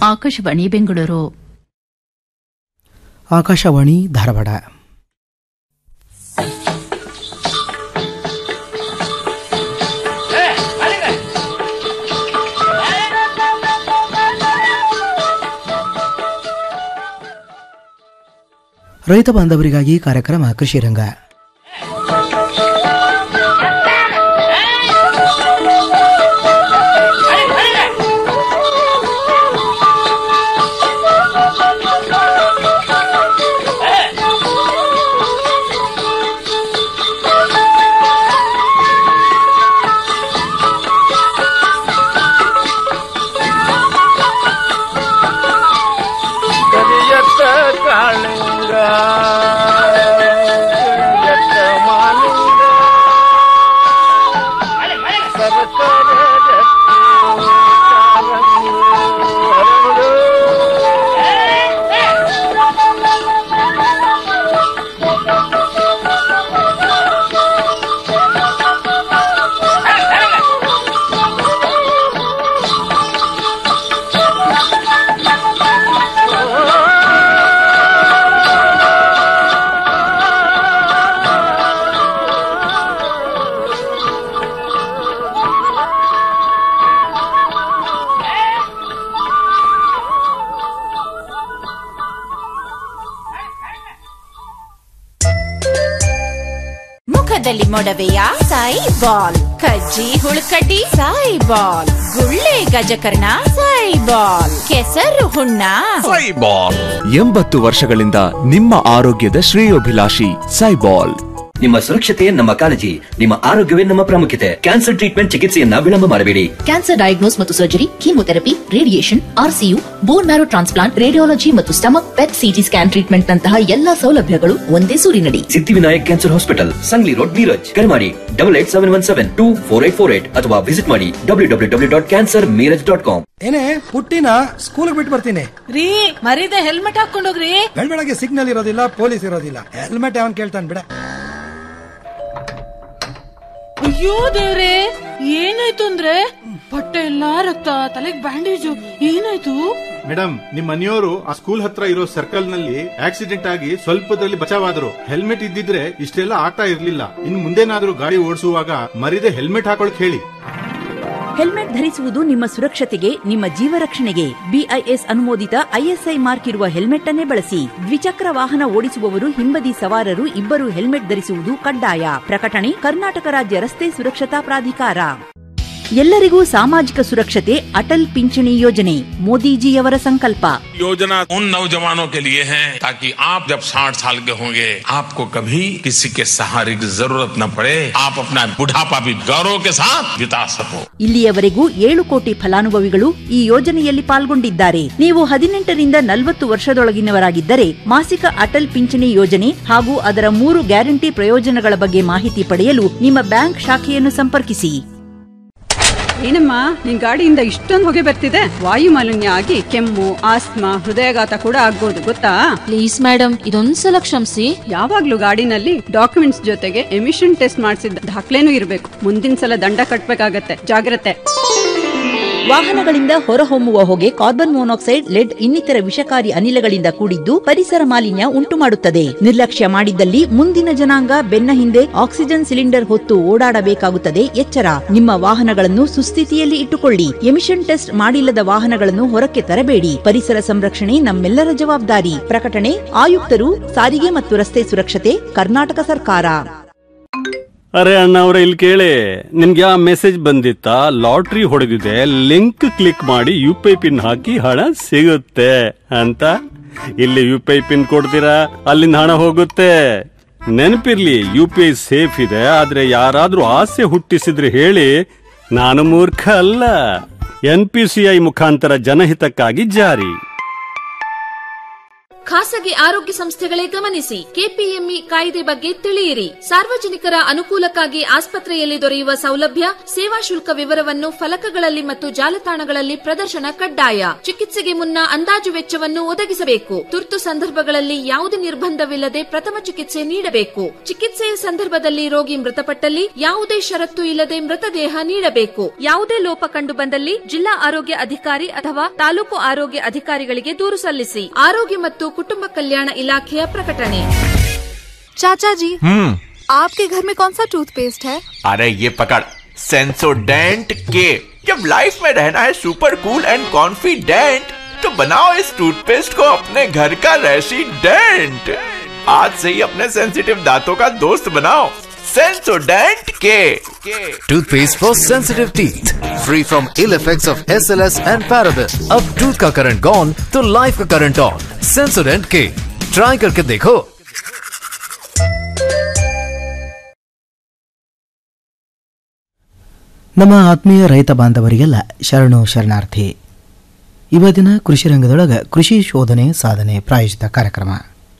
ಆಕಾಶವಾಣಿ ಬೆಂಗಳೂರು ಆಕಾಶವಾಣಿ ಧಾರವಾಡ ರೈತ ಬಾಂಧವರಿಗಾಗಿ ಕಾರ್ಯಕ್ರಮ ಕೃಷಿ ರಂಗ ಕರಿಯತ್ತ ಕಾಳಿಂಗ ಕರಿಯತ್ತ ಮಾಲಿಂಗ ಸರಸರ ರತ್ನ ಕಾರಂಗಿ ಹರಡು. ಮುಖದಲ್ಲಿ ಮೊಡವೆಯ ಸಾಯಿ ಬಾಲ್ ಕಜ್ಜಿ ಹುಳುಕಡ್ಡಿ ಸಾಯಿ ಬಾಲ್ ಗುಳ್ಳೆ ಗಜಕರ್ಣ ಸಾಯಿ ಬಾಲ್ ಕೆಸರು ಹುಣ್ಣ ಸೈಬಾಲ್ ಎಂಬತ್ತು ವರ್ಷಗಳಿಂದ ನಿಮ್ಮ ಆರೋಗ್ಯದ ಶ್ರೇಯೋಭಿಲಾಷಿ ಸೈಬಾಲ್ ನಿಮ್ಮ ಸುರಕ್ಷತೆಯೇ ನಮ್ಮ ಕಾಳಜಿ ನಿಮ್ಮ ಆರೋಗ್ಯವೇ ನಮ್ಮ ಪ್ರಾಮುಖ್ಯತೆ ಕ್ಯಾನ್ಸರ್ ಟ್ರೀಟ್ಮೆಂಟ್ ಚಿಕಿತ್ಸೆಯನ್ನ ವಿಳಂಬ ಮಾಡಬೇಡಿ ಕ್ಯಾನ್ಸರ್ ಡಯಾಗ್ನೋಸ್ ಮತ್ತು surgery chemotherapy radiation RCU bone marrow transplant radiology ಮತ್ತು stomach PET CT scan treatment ನಂತಹ ಎಲ್ಲಾ ಸೌಲಭ್ಯಗಳು ಒಂದೇ ಸೂರಿನಡಿ Siddhivinayak cancer hospital Sangli road Miraj ಕರೆ ಮಾಡಿ double eight seven one seven two four eight four eight ಅಥವಾ ವಿಸಿಟ್ ಮಾಡಿ W W W dot cancer Miraj dot com ಏನೇ ಪುಟ್ಟಿನ ಸ್ಕೂಲ್ ಬಿಟ್ಟು ಬರ್ತೀನಿ ರೀ ಮರೀದೆ ಹೆಲ್ಮೆಟ್ ಹಾಕೊಂಡೋಗ್ರಿ ಬೆಳಗ್ಗೆ ಸಿಗ್ನಲ್ ಇರೋದಿಲ್ಲ ಪೊಲೀಸ್ ಇರೋದಿಲ್ಲ ಹೆಲ್ಮೆಟ್ ಅವನ್ ಕೇಳ್ತಾನೆ ಬಿಡ ಅಯ್ಯೋ ದೇವ್ರೆ ಏನಾಯ್ತು ಅಂದ್ರೆ ಬಟ್ಟೆ ಎಲ್ಲಾ ರಕ್ತ ತಲೆಗ್ ಬ್ಯಾಂಡೇಜು ಏನಾಯ್ತು ಮೇಡಮ್ ನಿಮ್ ಮನೆಯವರು ಆ ಸ್ಕೂಲ್ ಹತ್ರ ಇರೋ ಸರ್ಕಲ್ ನಲ್ಲಿ ಆಕ್ಸಿಡೆಂಟ್ ಆಗಿ ಸ್ವಲ್ಪದಲ್ಲಿ ಬಚಾವಾದ್ರು ಹೆಲ್ಮೆಟ್ ಇದ್ದಿದ್ರೆ ಇಷ್ಟೆಲ್ಲ ಆಗ್ತಾ ಇರ್ಲಿಲ್ಲ ಇನ್ ಮುಂದೇನಾದ್ರೂ ಗಾಡಿ ಓಡಿಸುವಾಗ ಮರಿದೆ ಹೆಲ್ಮೆಟ್ ಹಾಕೊಳಕ್ ಹೇಳಿ ಹೆಲ್ಮೆಟ್ ಧರಿಸುವುದು ನಿಮ್ಮ ಸುರಕ್ಷತೆಗೆ ನಿಮ್ಮ ಜೀವ ರಕ್ಷಣೆಗೆ ಬಿಐಎಸ್ ಅನುಮೋದಿತ ಐಎಸ್ಐ ಮಾರ್ಕ್ ಇರುವ ಹೆಲ್ಮೆಟ್ ಅನ್ನೇ ಬಳಸಿ ದ್ವಿಚಕ್ರ ವಾಹನ ಓಡಿಸುವವರು ಹಿಂಬದಿ ಸವಾರರು ಇಬ್ಬರು ಹೆಲ್ಮೆಟ್ ಧರಿಸುವುದು ಕಡ್ಡಾಯ ಪ್ರಕಟಣೆ ಕರ್ನಾಟಕ ರಾಜ್ಯ ರಸ್ತೆ ಸುರಕ್ಷತಾ ಪ್ರಾಧಿಕಾರ ಎಲ್ಲರಿಗೂ ಸಾಮಾಜಿಕ ಸುರಕ್ಷತೆ ಅಟಲ್ ಪಿಂಚಣಿ ಯೋಜನೆ ಮೋದಿಜಿಯವರ ಸಂಕಲ್ಪ योजना उन नौजवानों के लिए है ताकि आप जब 60 साल के होंगे आपको कभी किसी के सहारे की जरूरत न पड़े आप अपना बुढ़ापा भी गौरव के साथ बिता सको ಇಲ್ಲಿಯವರೆಗೂ ಏಳು ಕೋಟಿ ಫಲಾನುಭವಿಗಳು ಈ ಯೋಜನೆಯಲ್ಲಿ ಪಾಲ್ಗೊಂಡಿದ್ದಾರೆ ನೀವು ಹದಿನೆಂಟರಿಂದ ನಲವತ್ತು ವರ್ಷದೊಳಗಿನವರಾಗಿದ್ದರೆ ಮಾಸಿಕ ಅಟಲ್ ಪಿಂಚಣಿ ಯೋಜನೆ ಹಾಗೂ ಅದರ ಮೂರು ಗ್ಯಾರಂಟಿ ಪ್ರಯೋಜನಗಳ ಬಗ್ಗೆ ಮಾಹಿತಿ ಪಡೆಯಲು ನಿಮ್ಮ ಬ್ಯಾಂಕ್ ಶಾಖೆಯನ್ನು ಸಂಪರ್ಕಿಸಿ ಏನಮ್ಮ ನಿನ್ ಗಾಡಿಯಿಂದ ಇಷ್ಟೊಂದು ಹೊಗೆ ಬರ್ತಿದೆ ವಾಯು ಮಾಲಿನ್ಯ ಆಗಿ ಕೆಮ್ಮು ಆಸ್ತಮಾ ಹೃದಯಾಘಾತ ಕೂಡ ಆಗ್ಬೋದು ಗೊತ್ತಾ ಪ್ಲೀಸ್ ಮೇಡಮ್ ಇದೊಂದ್ಸಲ ಕ್ಷಮಿಸಿ ಯಾವಾಗ್ಲೂ ಗಾಡಿನಲ್ಲಿ ಡಾಕ್ಯುಮೆಂಟ್ಸ್ ಜೊತೆಗೆ ಎಮಿಷನ್ ಟೆಸ್ಟ್ ಮಾಡಿಸಿದ ದಾಖಲೆನೂ ಇರಬೇಕು ಮುಂದಿನ ಸಲ ದಂಡ ಕಟ್ಬೇಕಾಗತ್ತೆ ಜಾಗ್ರತೆ ವಾಹನಗಳಿಂದ ಹೊರಹೊಮ್ಮುವ ಹೊಗೆ ಕಾರ್ಬನ್ ಮೊನಾಕ್ಸೈಡ್ ಲೆಡ್ ಇನ್ನಿತರ ವಿಷಕಾರಿ ಅನಿಲಗಳಿಂದ ಕೂಡಿದ್ದು ಪರಿಸರ ಮಾಲಿನ್ಯ ಉಂಟುಮಾಡುತ್ತದೆ ನಿರ್ಲಕ್ಷ್ಯ ಮಾಡಿದ್ದಲ್ಲಿ ಮುಂದಿನ ಜನಾಂಗ ಬೆನ್ನ ಹಿಂದೆ ಆಕ್ಸಿಜನ್ ಸಿಲಿಂಡರ್ ಹೊತ್ತು ಓಡಾಡಬೇಕಾಗುತ್ತದೆ ಎಚ್ಚರ ನಿಮ್ಮ ವಾಹನಗಳನ್ನು ಸುಸ್ಥಿತಿಯಲ್ಲಿ ಇಟ್ಟುಕೊಳ್ಳಿ ಎಮಿಷನ್ ಟೆಸ್ಟ್ ಮಾಡಿಲ್ಲದ ವಾಹನಗಳನ್ನು ಹೊರಕ್ಕೆ ತರಬೇಡಿ ಪರಿಸರ ಸಂರಕ್ಷಣೆ ನಮ್ಮೆಲ್ಲರ ಜವಾಬ್ದಾರಿ ಪ್ರಕಟಣೆ ಆಯುಕ್ತರು ಸಾರಿಗೆ ಮತ್ತು ರಸ್ತೆ ಸುರಕ್ಷತೆ ಕರ್ನಾಟಕ ಸರ್ಕಾರ ಅರೆ ಅಣ್ಣ ಅವ್ರ ಇಲ್ಲಿ ಕೇಳಿ ನಿಮ್ಗೆ ಆ ಮೆಸೇಜ್ ಬಂದಿತ್ತಾ ಲಾಟ್ರಿ ಹೊಡೆದಿದೆ ಲಿಂಕ್ ಕ್ಲಿಕ್ ಮಾಡಿ ಯು ಪಿ ಐ ಪಿನ್ ಹಾಕಿ ಹಣ ಸಿಗುತ್ತೆ ಅಂತ ಇಲ್ಲಿ ಯು ಪಿ ಐ ಪಿನ್ ಕೊಡ್ತೀರಾ ಅಲ್ಲಿಂದ ಹಣ ಹೋಗುತ್ತೆ ನೆನಪಿರ್ಲಿ ಯು ಪಿ ಐ ಸೇಫ್ ಇದೆ ಆದ್ರೆ ಯಾರಾದ್ರೂ ಆಸೆ ಹುಟ್ಟಿಸಿದ್ರೆ ಹೇಳಿ ನಾನು ಮೂರ್ಖ ಅಲ್ಲ ಎನ್ ಪಿ ಸಿ ಐ ಮುಖಾಂತರ ಜನಹಿತಕ್ಕಾಗಿ ಜಾರಿ ಖಾಸಗಿ ಆರೋಗ್ಯ ಸಂಸ್ಥೆಗಳೇ ಗಮನಿಸಿ ಕೆಪಿಎಂಇ ಕಾಯ್ದೆ ಬಗ್ಗೆ ತಿಳಿಯಿರಿ ಸಾರ್ವಜನಿಕರ ಅನುಕೂಲಕ್ಕಾಗಿ ಆಸ್ಪತ್ರೆಯಲ್ಲಿ ದೊರೆಯುವ ಸೌಲಭ್ಯ ಸೇವಾ ಶುಲ್ಕ ವಿವರವನ್ನು ಫಲಕಗಳಲ್ಲಿ ಮತ್ತು ಜಾಲತಾಣಗಳಲ್ಲಿ ಪ್ರದರ್ಶನ ಕಡ್ಡಾಯ ಚಿಕಿತ್ಸೆಗೆ ಮುನ್ನ ಅಂದಾಜು ವೆಚ್ಚವನ್ನು ಒದಗಿಸಬೇಕು ತುರ್ತು ಸಂದರ್ಭಗಳಲ್ಲಿ ಯಾವುದೇ ನಿರ್ಬಂಧವಿಲ್ಲದೆ ಪ್ರಥಮ ಚಿಕಿತ್ಸೆ ನೀಡಬೇಕು ಚಿಕಿತ್ಸೆಯ ಸಂದರ್ಭದಲ್ಲಿ ರೋಗಿ ಮೃತಪಟ್ಟಲ್ಲಿ ಯಾವುದೇ ಷರತ್ತು ಇಲ್ಲದೆ ಮೃತದೇಹ ನೀಡಬೇಕು ಯಾವುದೇ ಲೋಪ ಕಂಡು ಬಂದಲ್ಲಿ ಜಿಲ್ಲಾ ಆರೋಗ್ಯ ಅಧಿಕಾರಿ ಅಥವಾ ತಾಲೂಕು ಆರೋಗ್ಯ ಅಧಿಕಾರಿಗಳಿಗೆ ದೂರು ಸಲ್ಲಿಸಿ ಆರೋಗ್ಯ ಮತ್ತು ಕುಟುಂಬ ಕಲ್ಯಾಣ ಇಲಾಖೆಯ ಪ್ರಕಟಣೆ चाचा जी हम्म आपके घर में कौन सा टूथपेस्ट है अरे ये पकड़ सेंसोडेंट के जब लाइफ में रहना है सुपर कूल एंड कॉन्फिडेंट तो बनाओ इस टूथपेस्ट को अपने घर का रेसिडेंट आज से ही अपने सेंसिटिव दांतों का दोस्त बनाओ सेंसोडेंट के Toothpaste for sensitive teeth. Free from ill effects of SLS and paraben. अब tooth का करंट gone तो लाइफ का करंट ऑन Sensodyne के ट्राई करके देखो ನಮ್ಮ ಆತ್ಮೀಯ ರೈತ ಬಾಂಧವರಿಗೆಲ್ಲ ಶರಣು ಶರಣಾರ್ಥಿ ಇವತ್ತಿನ ಕೃಷಿ ರಂಗದೊಳಗೆ ಕೃಷಿ ಶೋಧನೆ ಸಾಧನೆ ಪ್ರಾಯೋಜಿತ ಕಾರ್ಯಕ್ರಮ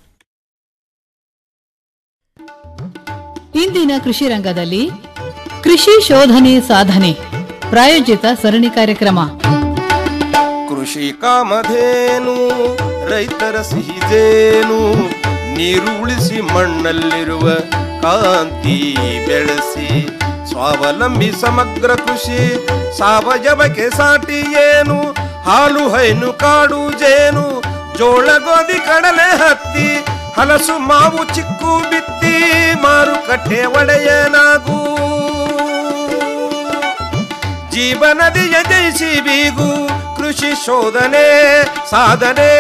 ಇಂದಿನ ಕೃಷಿ ರಂಗದಲ್ಲಿ ಕೃಷಿ ಶೋಧನೆ ಸಾಧನೆ ಪ್ರಾಯೋಜಿತ ಸರಣಿ ಕಾರ್ಯಕ್ರಮ ಕೃಷಿ ಕಾಮಧೇನು ರೈತರ ಸಿಹಿದೇನು ನೀರು ಉಳಿಸಿ ಮಣ್ಣಲ್ಲಿರುವ ಕಾಂತಿ ಬೆಳೆಸಿ ಸ್ವಾವಲಂಬಿ ಸಮಗ್ರ ಕೃಷಿ ಸಾವಯವಕ್ಕೆ ಸಾಟಿ ಏನು ಹಾಲು ಹೈನು ಕಾಡು ಜೇನು ಜೋಳ ಗೋಧಿ ಕಡಲೆ ಹತ್ತಿ ಹಲಸು ಮಾವು ಚಿಕ್ಕು ಬಿತ್ತಿ ಮಾರುಕಟ್ಟೆ ಒಡೆಯನಾಗೂ ಜೀವನದಿಯ ಜಯಿಸಿ ಬೀಗು ಕೃಷಿ ಶೋಧನೆ ಸಾಧನೆ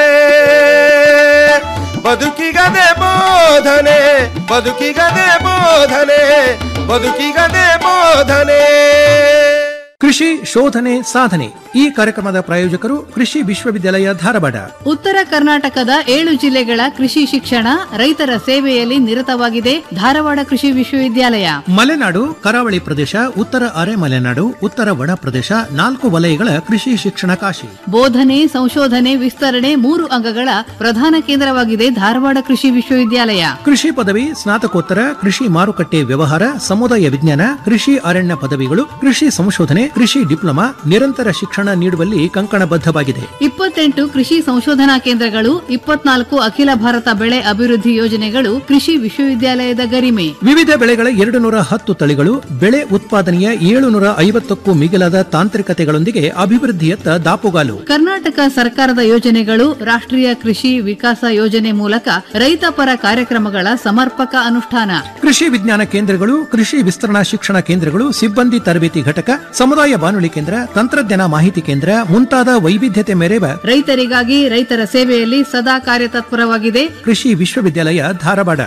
ಬದುಕಿಗದೆ ಬೋಧನೆ ಬದುಕಿಗದೆ ಬೋಧನೆ ಬದುಕಿಗದೆ ಬೋಧನೆ ಕೃಷಿ ಶೋಧನೆ ಸಾಧನೆ ಈ ಕಾರ್ಯಕ್ರಮದ ಪ್ರಾಯೋಜಕರು ಕೃಷಿ ವಿಶ್ವವಿದ್ಯಾಲಯ ಧಾರವಾಡ ಉತ್ತರ ಕರ್ನಾಟಕದ ಏಳು ಜಿಲ್ಲೆಗಳ ಕೃಷಿ ಶಿಕ್ಷಣ ರೈತರ ಸೇವೆಯಲ್ಲಿ ನಿರತವಾಗಿದೆ ಧಾರವಾಡ ಕೃಷಿ ವಿಶ್ವವಿದ್ಯಾಲಯ ಮಲೆನಾಡು ಕರಾವಳಿ ಪ್ರದೇಶ ಉತ್ತರ ಅರೆ ಮಲೆನಾಡು ಉತ್ತರ ಒಣ ಪ್ರದೇಶ ನಾಲ್ಕು ವಲಯಗಳ ಕೃಷಿ ಶಿಕ್ಷಣ ಕಾಶಿ ಬೋಧನೆ ಸಂಶೋಧನೆ ವಿಸ್ತರಣೆ ಮೂರು ಅಂಗಗಳ ಪ್ರಧಾನ ಕೇಂದ್ರವಾಗಿದೆ ಧಾರವಾಡ ಕೃಷಿ ವಿಶ್ವವಿದ್ಯಾಲಯ ಕೃಷಿ ಪದವಿ ಸ್ನಾತಕೋತ್ತರ ಕೃಷಿ ಮಾರುಕಟ್ಟೆ ವ್ಯವಹಾರ ಸಮುದಾಯ ವಿಜ್ಞಾನ ಕೃಷಿ ಅರಣ್ಯ ಪದವಿಗಳು ಕೃಷಿ ಸಂಶೋಧನೆ ಕೃಷಿ ಡಿಪ್ಲೊಮಾ ನಿರಂತರ ಶಿಕ್ಷಣ ನೀಡುವಲ್ಲಿ ಕಂಕಣಬದ್ಧವಾಗಿದೆ ಇಪ್ಪತ್ತೆಂಟು ಕೃಷಿ ಸಂಶೋಧನಾ ಕೇಂದ್ರಗಳು ಇಪ್ಪತ್ನಾಲ್ಕು ಅಖಿಲ ಭಾರತ ಬೆಳೆ ಅಭಿವೃದ್ಧಿ ಯೋಜನೆಗಳು ಕೃಷಿ ವಿಶ್ವವಿದ್ಯಾಲಯದ ಗರಿಮೆ ವಿವಿಧ ಬೆಳೆಗಳ ಎರಡು ನೂರ ಹತ್ತು ತಳಿಗಳು ಬೆಳೆ ಉತ್ಪಾದನೆಯ ಏಳುನೂರ ಐವತ್ತಕ್ಕೂ ಮಿಗಿಲಾದ ತಾಂತ್ರಿಕತೆಗಳೊಂದಿಗೆ ಅಭಿವೃದ್ಧಿಯತ್ತ ದಾಪುಗಾಲು ಕರ್ನಾಟಕ ಸರ್ಕಾರದ ಯೋಜನೆಗಳು ರಾಷ್ಟ್ರೀಯ ಕೃಷಿ ವಿಕಾಸ ಯೋಜನೆ ಮೂಲಕ ರೈತ ಪರ ಕಾರ್ಯಕ್ರಮಗಳ ಸಮರ್ಪಕ ಅನುಷ್ಠಾನ ಕೃಷಿ ವಿಜ್ಞಾನ ಕೇಂದ್ರಗಳು ಕೃಷಿ ವಿಸ್ತರಣಾ ಶಿಕ್ಷಣ ಕೇಂದ್ರಗಳು ಸಿಬ್ಬಂದಿ ತರಬೇತಿ ಘಟಕ ಸಮುದಾಯ ಬಾನುಲಿ ಕೇಂದ್ರ ತಂತ್ರಜ್ಞಾನ ಮಾಹಿತಿ ಕೇಂದ್ರ ಮುಂತಾದ ವೈವಿಧ್ಯತೆ ಮೆರೆವ ರೈತರಿಗಾಗಿ ರೈತರ ಸೇವೆಯಲ್ಲಿ ಸದಾ ಕಾರ್ಯತತ್ಪರವಾಗಿದೆ ಕೃಷಿ ವಿಶ್ವವಿದ್ಯಾಲಯ ಧಾರವಾಡ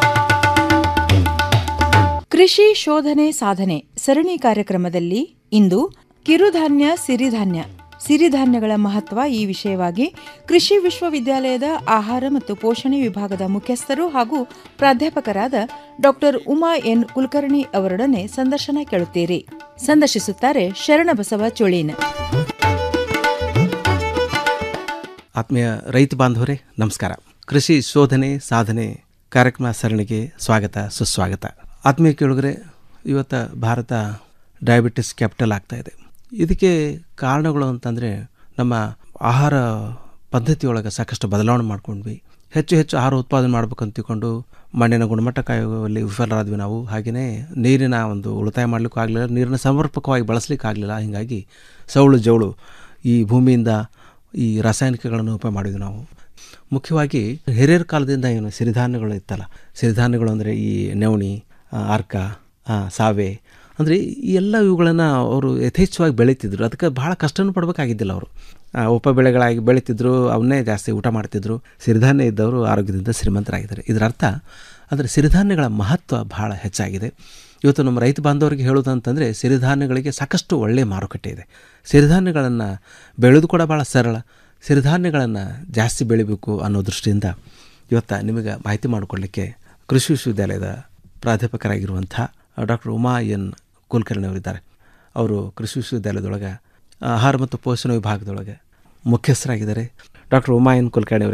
ಕೃಷಿ ಶೋಧನೆ ಸಾಧನೆ ಸರಣಿ ಕಾರ್ಯಕ್ರಮದಲ್ಲಿ ಇಂದು ಕಿರುಧಾನ್ಯ ಸಿರಿಧಾನ್ಯ ಸಿರಿಧಾನ್ಯಗಳ ಮಹತ್ವ ಈ ವಿಷಯವಾಗಿ ಕೃಷಿ ವಿಶ್ವವಿದ್ಯಾಲಯದ ಆಹಾರ ಮತ್ತು ಪೋಷಣೆ ವಿಭಾಗದ ಮುಖ್ಯಸ್ಥರು ಹಾಗೂ ಪ್ರಾಧ್ಯಾಪಕರಾದ ಡಾಕ್ಟರ್ ಉಮಾ ಎನ್ ಕುಲಕರ್ಣಿ ಅವರೊಡನೆ ಸಂದರ್ಶನ ಕೇಳುತ್ತೀರಿ ಸಂದರ್ಶಿಸುತ್ತಾರೆ ಶರಣಬಸವ ಚುಳೀನ್ ಆತ್ಮೀಯ ರೈತ ಬಾಂಧವರೇ ನಮಸ್ಕಾರ ಕೃಷಿ ಶೋಧನೆ ಸಾಧನೆ ಕಾರ್ಯಕ್ರಮ ಸರಣಿಗೆ ಸ್ವಾಗತ ಸುಸ್ವಾಗತ ಆತ್ಮೀಯ ಕೇಳುಗರೆ ಇವತ್ತು ಭಾರತ ಡಯಾಬಿಟಿಸ್ ಕ್ಯಾಪಿಟಲ್ ಆಗ್ತಾ ಇದೆ ಇದಕ್ಕೆ ಕಾರಣಗಳು ಅಂತಂದರೆ ನಮ್ಮ ಆಹಾರ ಪದ್ಧತಿಯೊಳಗೆ ಸಾಕಷ್ಟು ಬದಲಾವಣೆ ಮಾಡ್ಕೊಂಡ್ವಿ ಹೆಚ್ಚು ಹೆಚ್ಚು ಆಹಾರ ಉತ್ಪಾದನೆ ಮಾಡ್ಬೇಕಂತ ತಿಳ್ಕೊಂಡು ಮಣ್ಣಿನ ಗುಣಮಟ್ಟ ಕಾಯುವಲ್ಲಿ ವಿಫಲರಾದ್ವಿ ನಾವು ಹಾಗೆಯೇ ನೀರಿನ ಒಂದು ಉಳಿತಾಯ ಮಾಡಲಿಕ್ಕೂ ಆಗಲಿಲ್ಲ ನೀರನ್ನ ಸಮರ್ಪಕವಾಗಿ ಬಳಸಲಿಕ್ಕೆ ಆಗಲಿಲ್ಲ ಹೀಗಾಗಿ ಸೌಳು ಜೌಳು ಈ ಭೂಮಿಯಿಂದ ಈ ರಾಸಾಯನಿಕಗಳನ್ನು ಉಪಯೋಗ ಮಾಡಿದ್ವಿ ನಾವು ಮುಖ್ಯವಾಗಿ ಹಿರಿಯರ ಕಾಲದಿಂದ ಏನು ಸಿರಿಧಾನ್ಯಗಳು ಇತ್ತಲ್ಲ ಸಿರಿಧಾನ್ಯಗಳು ಅಂದರೆ ಈ ನವಣಿ ಆ, ಅರ್ಕ ಆ, ಸಾವೆ ಅಂದರೆ ಈ ಎಲ್ಲ ಇವುಗಳನ್ನು ಅವರು ಯಥೇಚ್ಛವಾಗಿ ಬೆಳೀತಿದ್ರು ಅದಕ್ಕೆ ಭಾಳ ಕಷ್ಟನೂ ಪಡಬೇಕಾಗಿದ್ದಿಲ್ಲ ಅವರು ಆ, ಉಪ ಬೆಳೆಗಳಾಗಿ ಬೆಳೀತಿದ್ರು ಅವನ್ನೇ ಜಾಸ್ತಿ ಊಟ ಮಾಡ್ತಿದ್ರು ಸಿರಿಧಾನ್ಯ ಇದ್ದವರು ಆರೋಗ್ಯದಿಂದ ಶ್ರೀಮಂತರಾಗಿದ್ದಾರೆ ಇದರ ಅರ್ಥ ಅಂದರೆ ಸಿರಿಧಾನ್ಯಗಳ ಮಹತ್ವ ಭಾಳ ಹೆಚ್ಚಾಗಿದೆ ಇವತ್ತು ನಮ್ಮ ರೈತ ಬಾಂಧವರಿಗೆ ಹೇಳೋದಂತಂದರೆ ಸಿರಿಧಾನ್ಯಗಳಿಗೆ ಸಾಕಷ್ಟು ಒಳ್ಳೆಯ ಮಾರುಕಟ್ಟೆ ಇದೆ ಸಿರಿಧಾನ್ಯಗಳನ್ನು ಬೆಳೆದು ಕೂಡ ಭಾಳ ಸರಳ ಸಿರಿಧಾನ್ಯಗಳನ್ನು ಜಾಸ್ತಿ ಬೆಳಿಬೇಕು ಅನ್ನೋ ದೃಷ್ಟಿಯಿಂದ ಇವತ್ತು ನಿಮಗೆ ಮಾಹಿತಿ ಮಾಡಿಕೊಡ್ಲಿಕ್ಕೆ ಕೃಷಿ ವಿಶ್ವವಿದ್ಯಾಲಯದ ಪ್ರಾಧ್ಯಾಪಕರಾಗಿರುವಂಥ ಡಾಕ್ಟರ್ ಉಮಾ ಎನ್ ಕುಲಕರ್ಣಿ ಅವರಿದ್ದಾರೆ ಅವರು ಕೃಷಿ ವಿಶ್ವವಿದ್ಯಾಲಯದೊಳಗೆ ಆಹಾರ ಮತ್ತು ಪೋಷಣ ವಿಭಾಗದೊಳಗೆ ಮುಖ್ಯಸ್ಥರಾಗಿದ್ದಾರೆ ಡಾಕ್ಟರ್ ಉಮಾ ಎನ್ ಕುಲಕರ್ಣಿ ಅವರೇ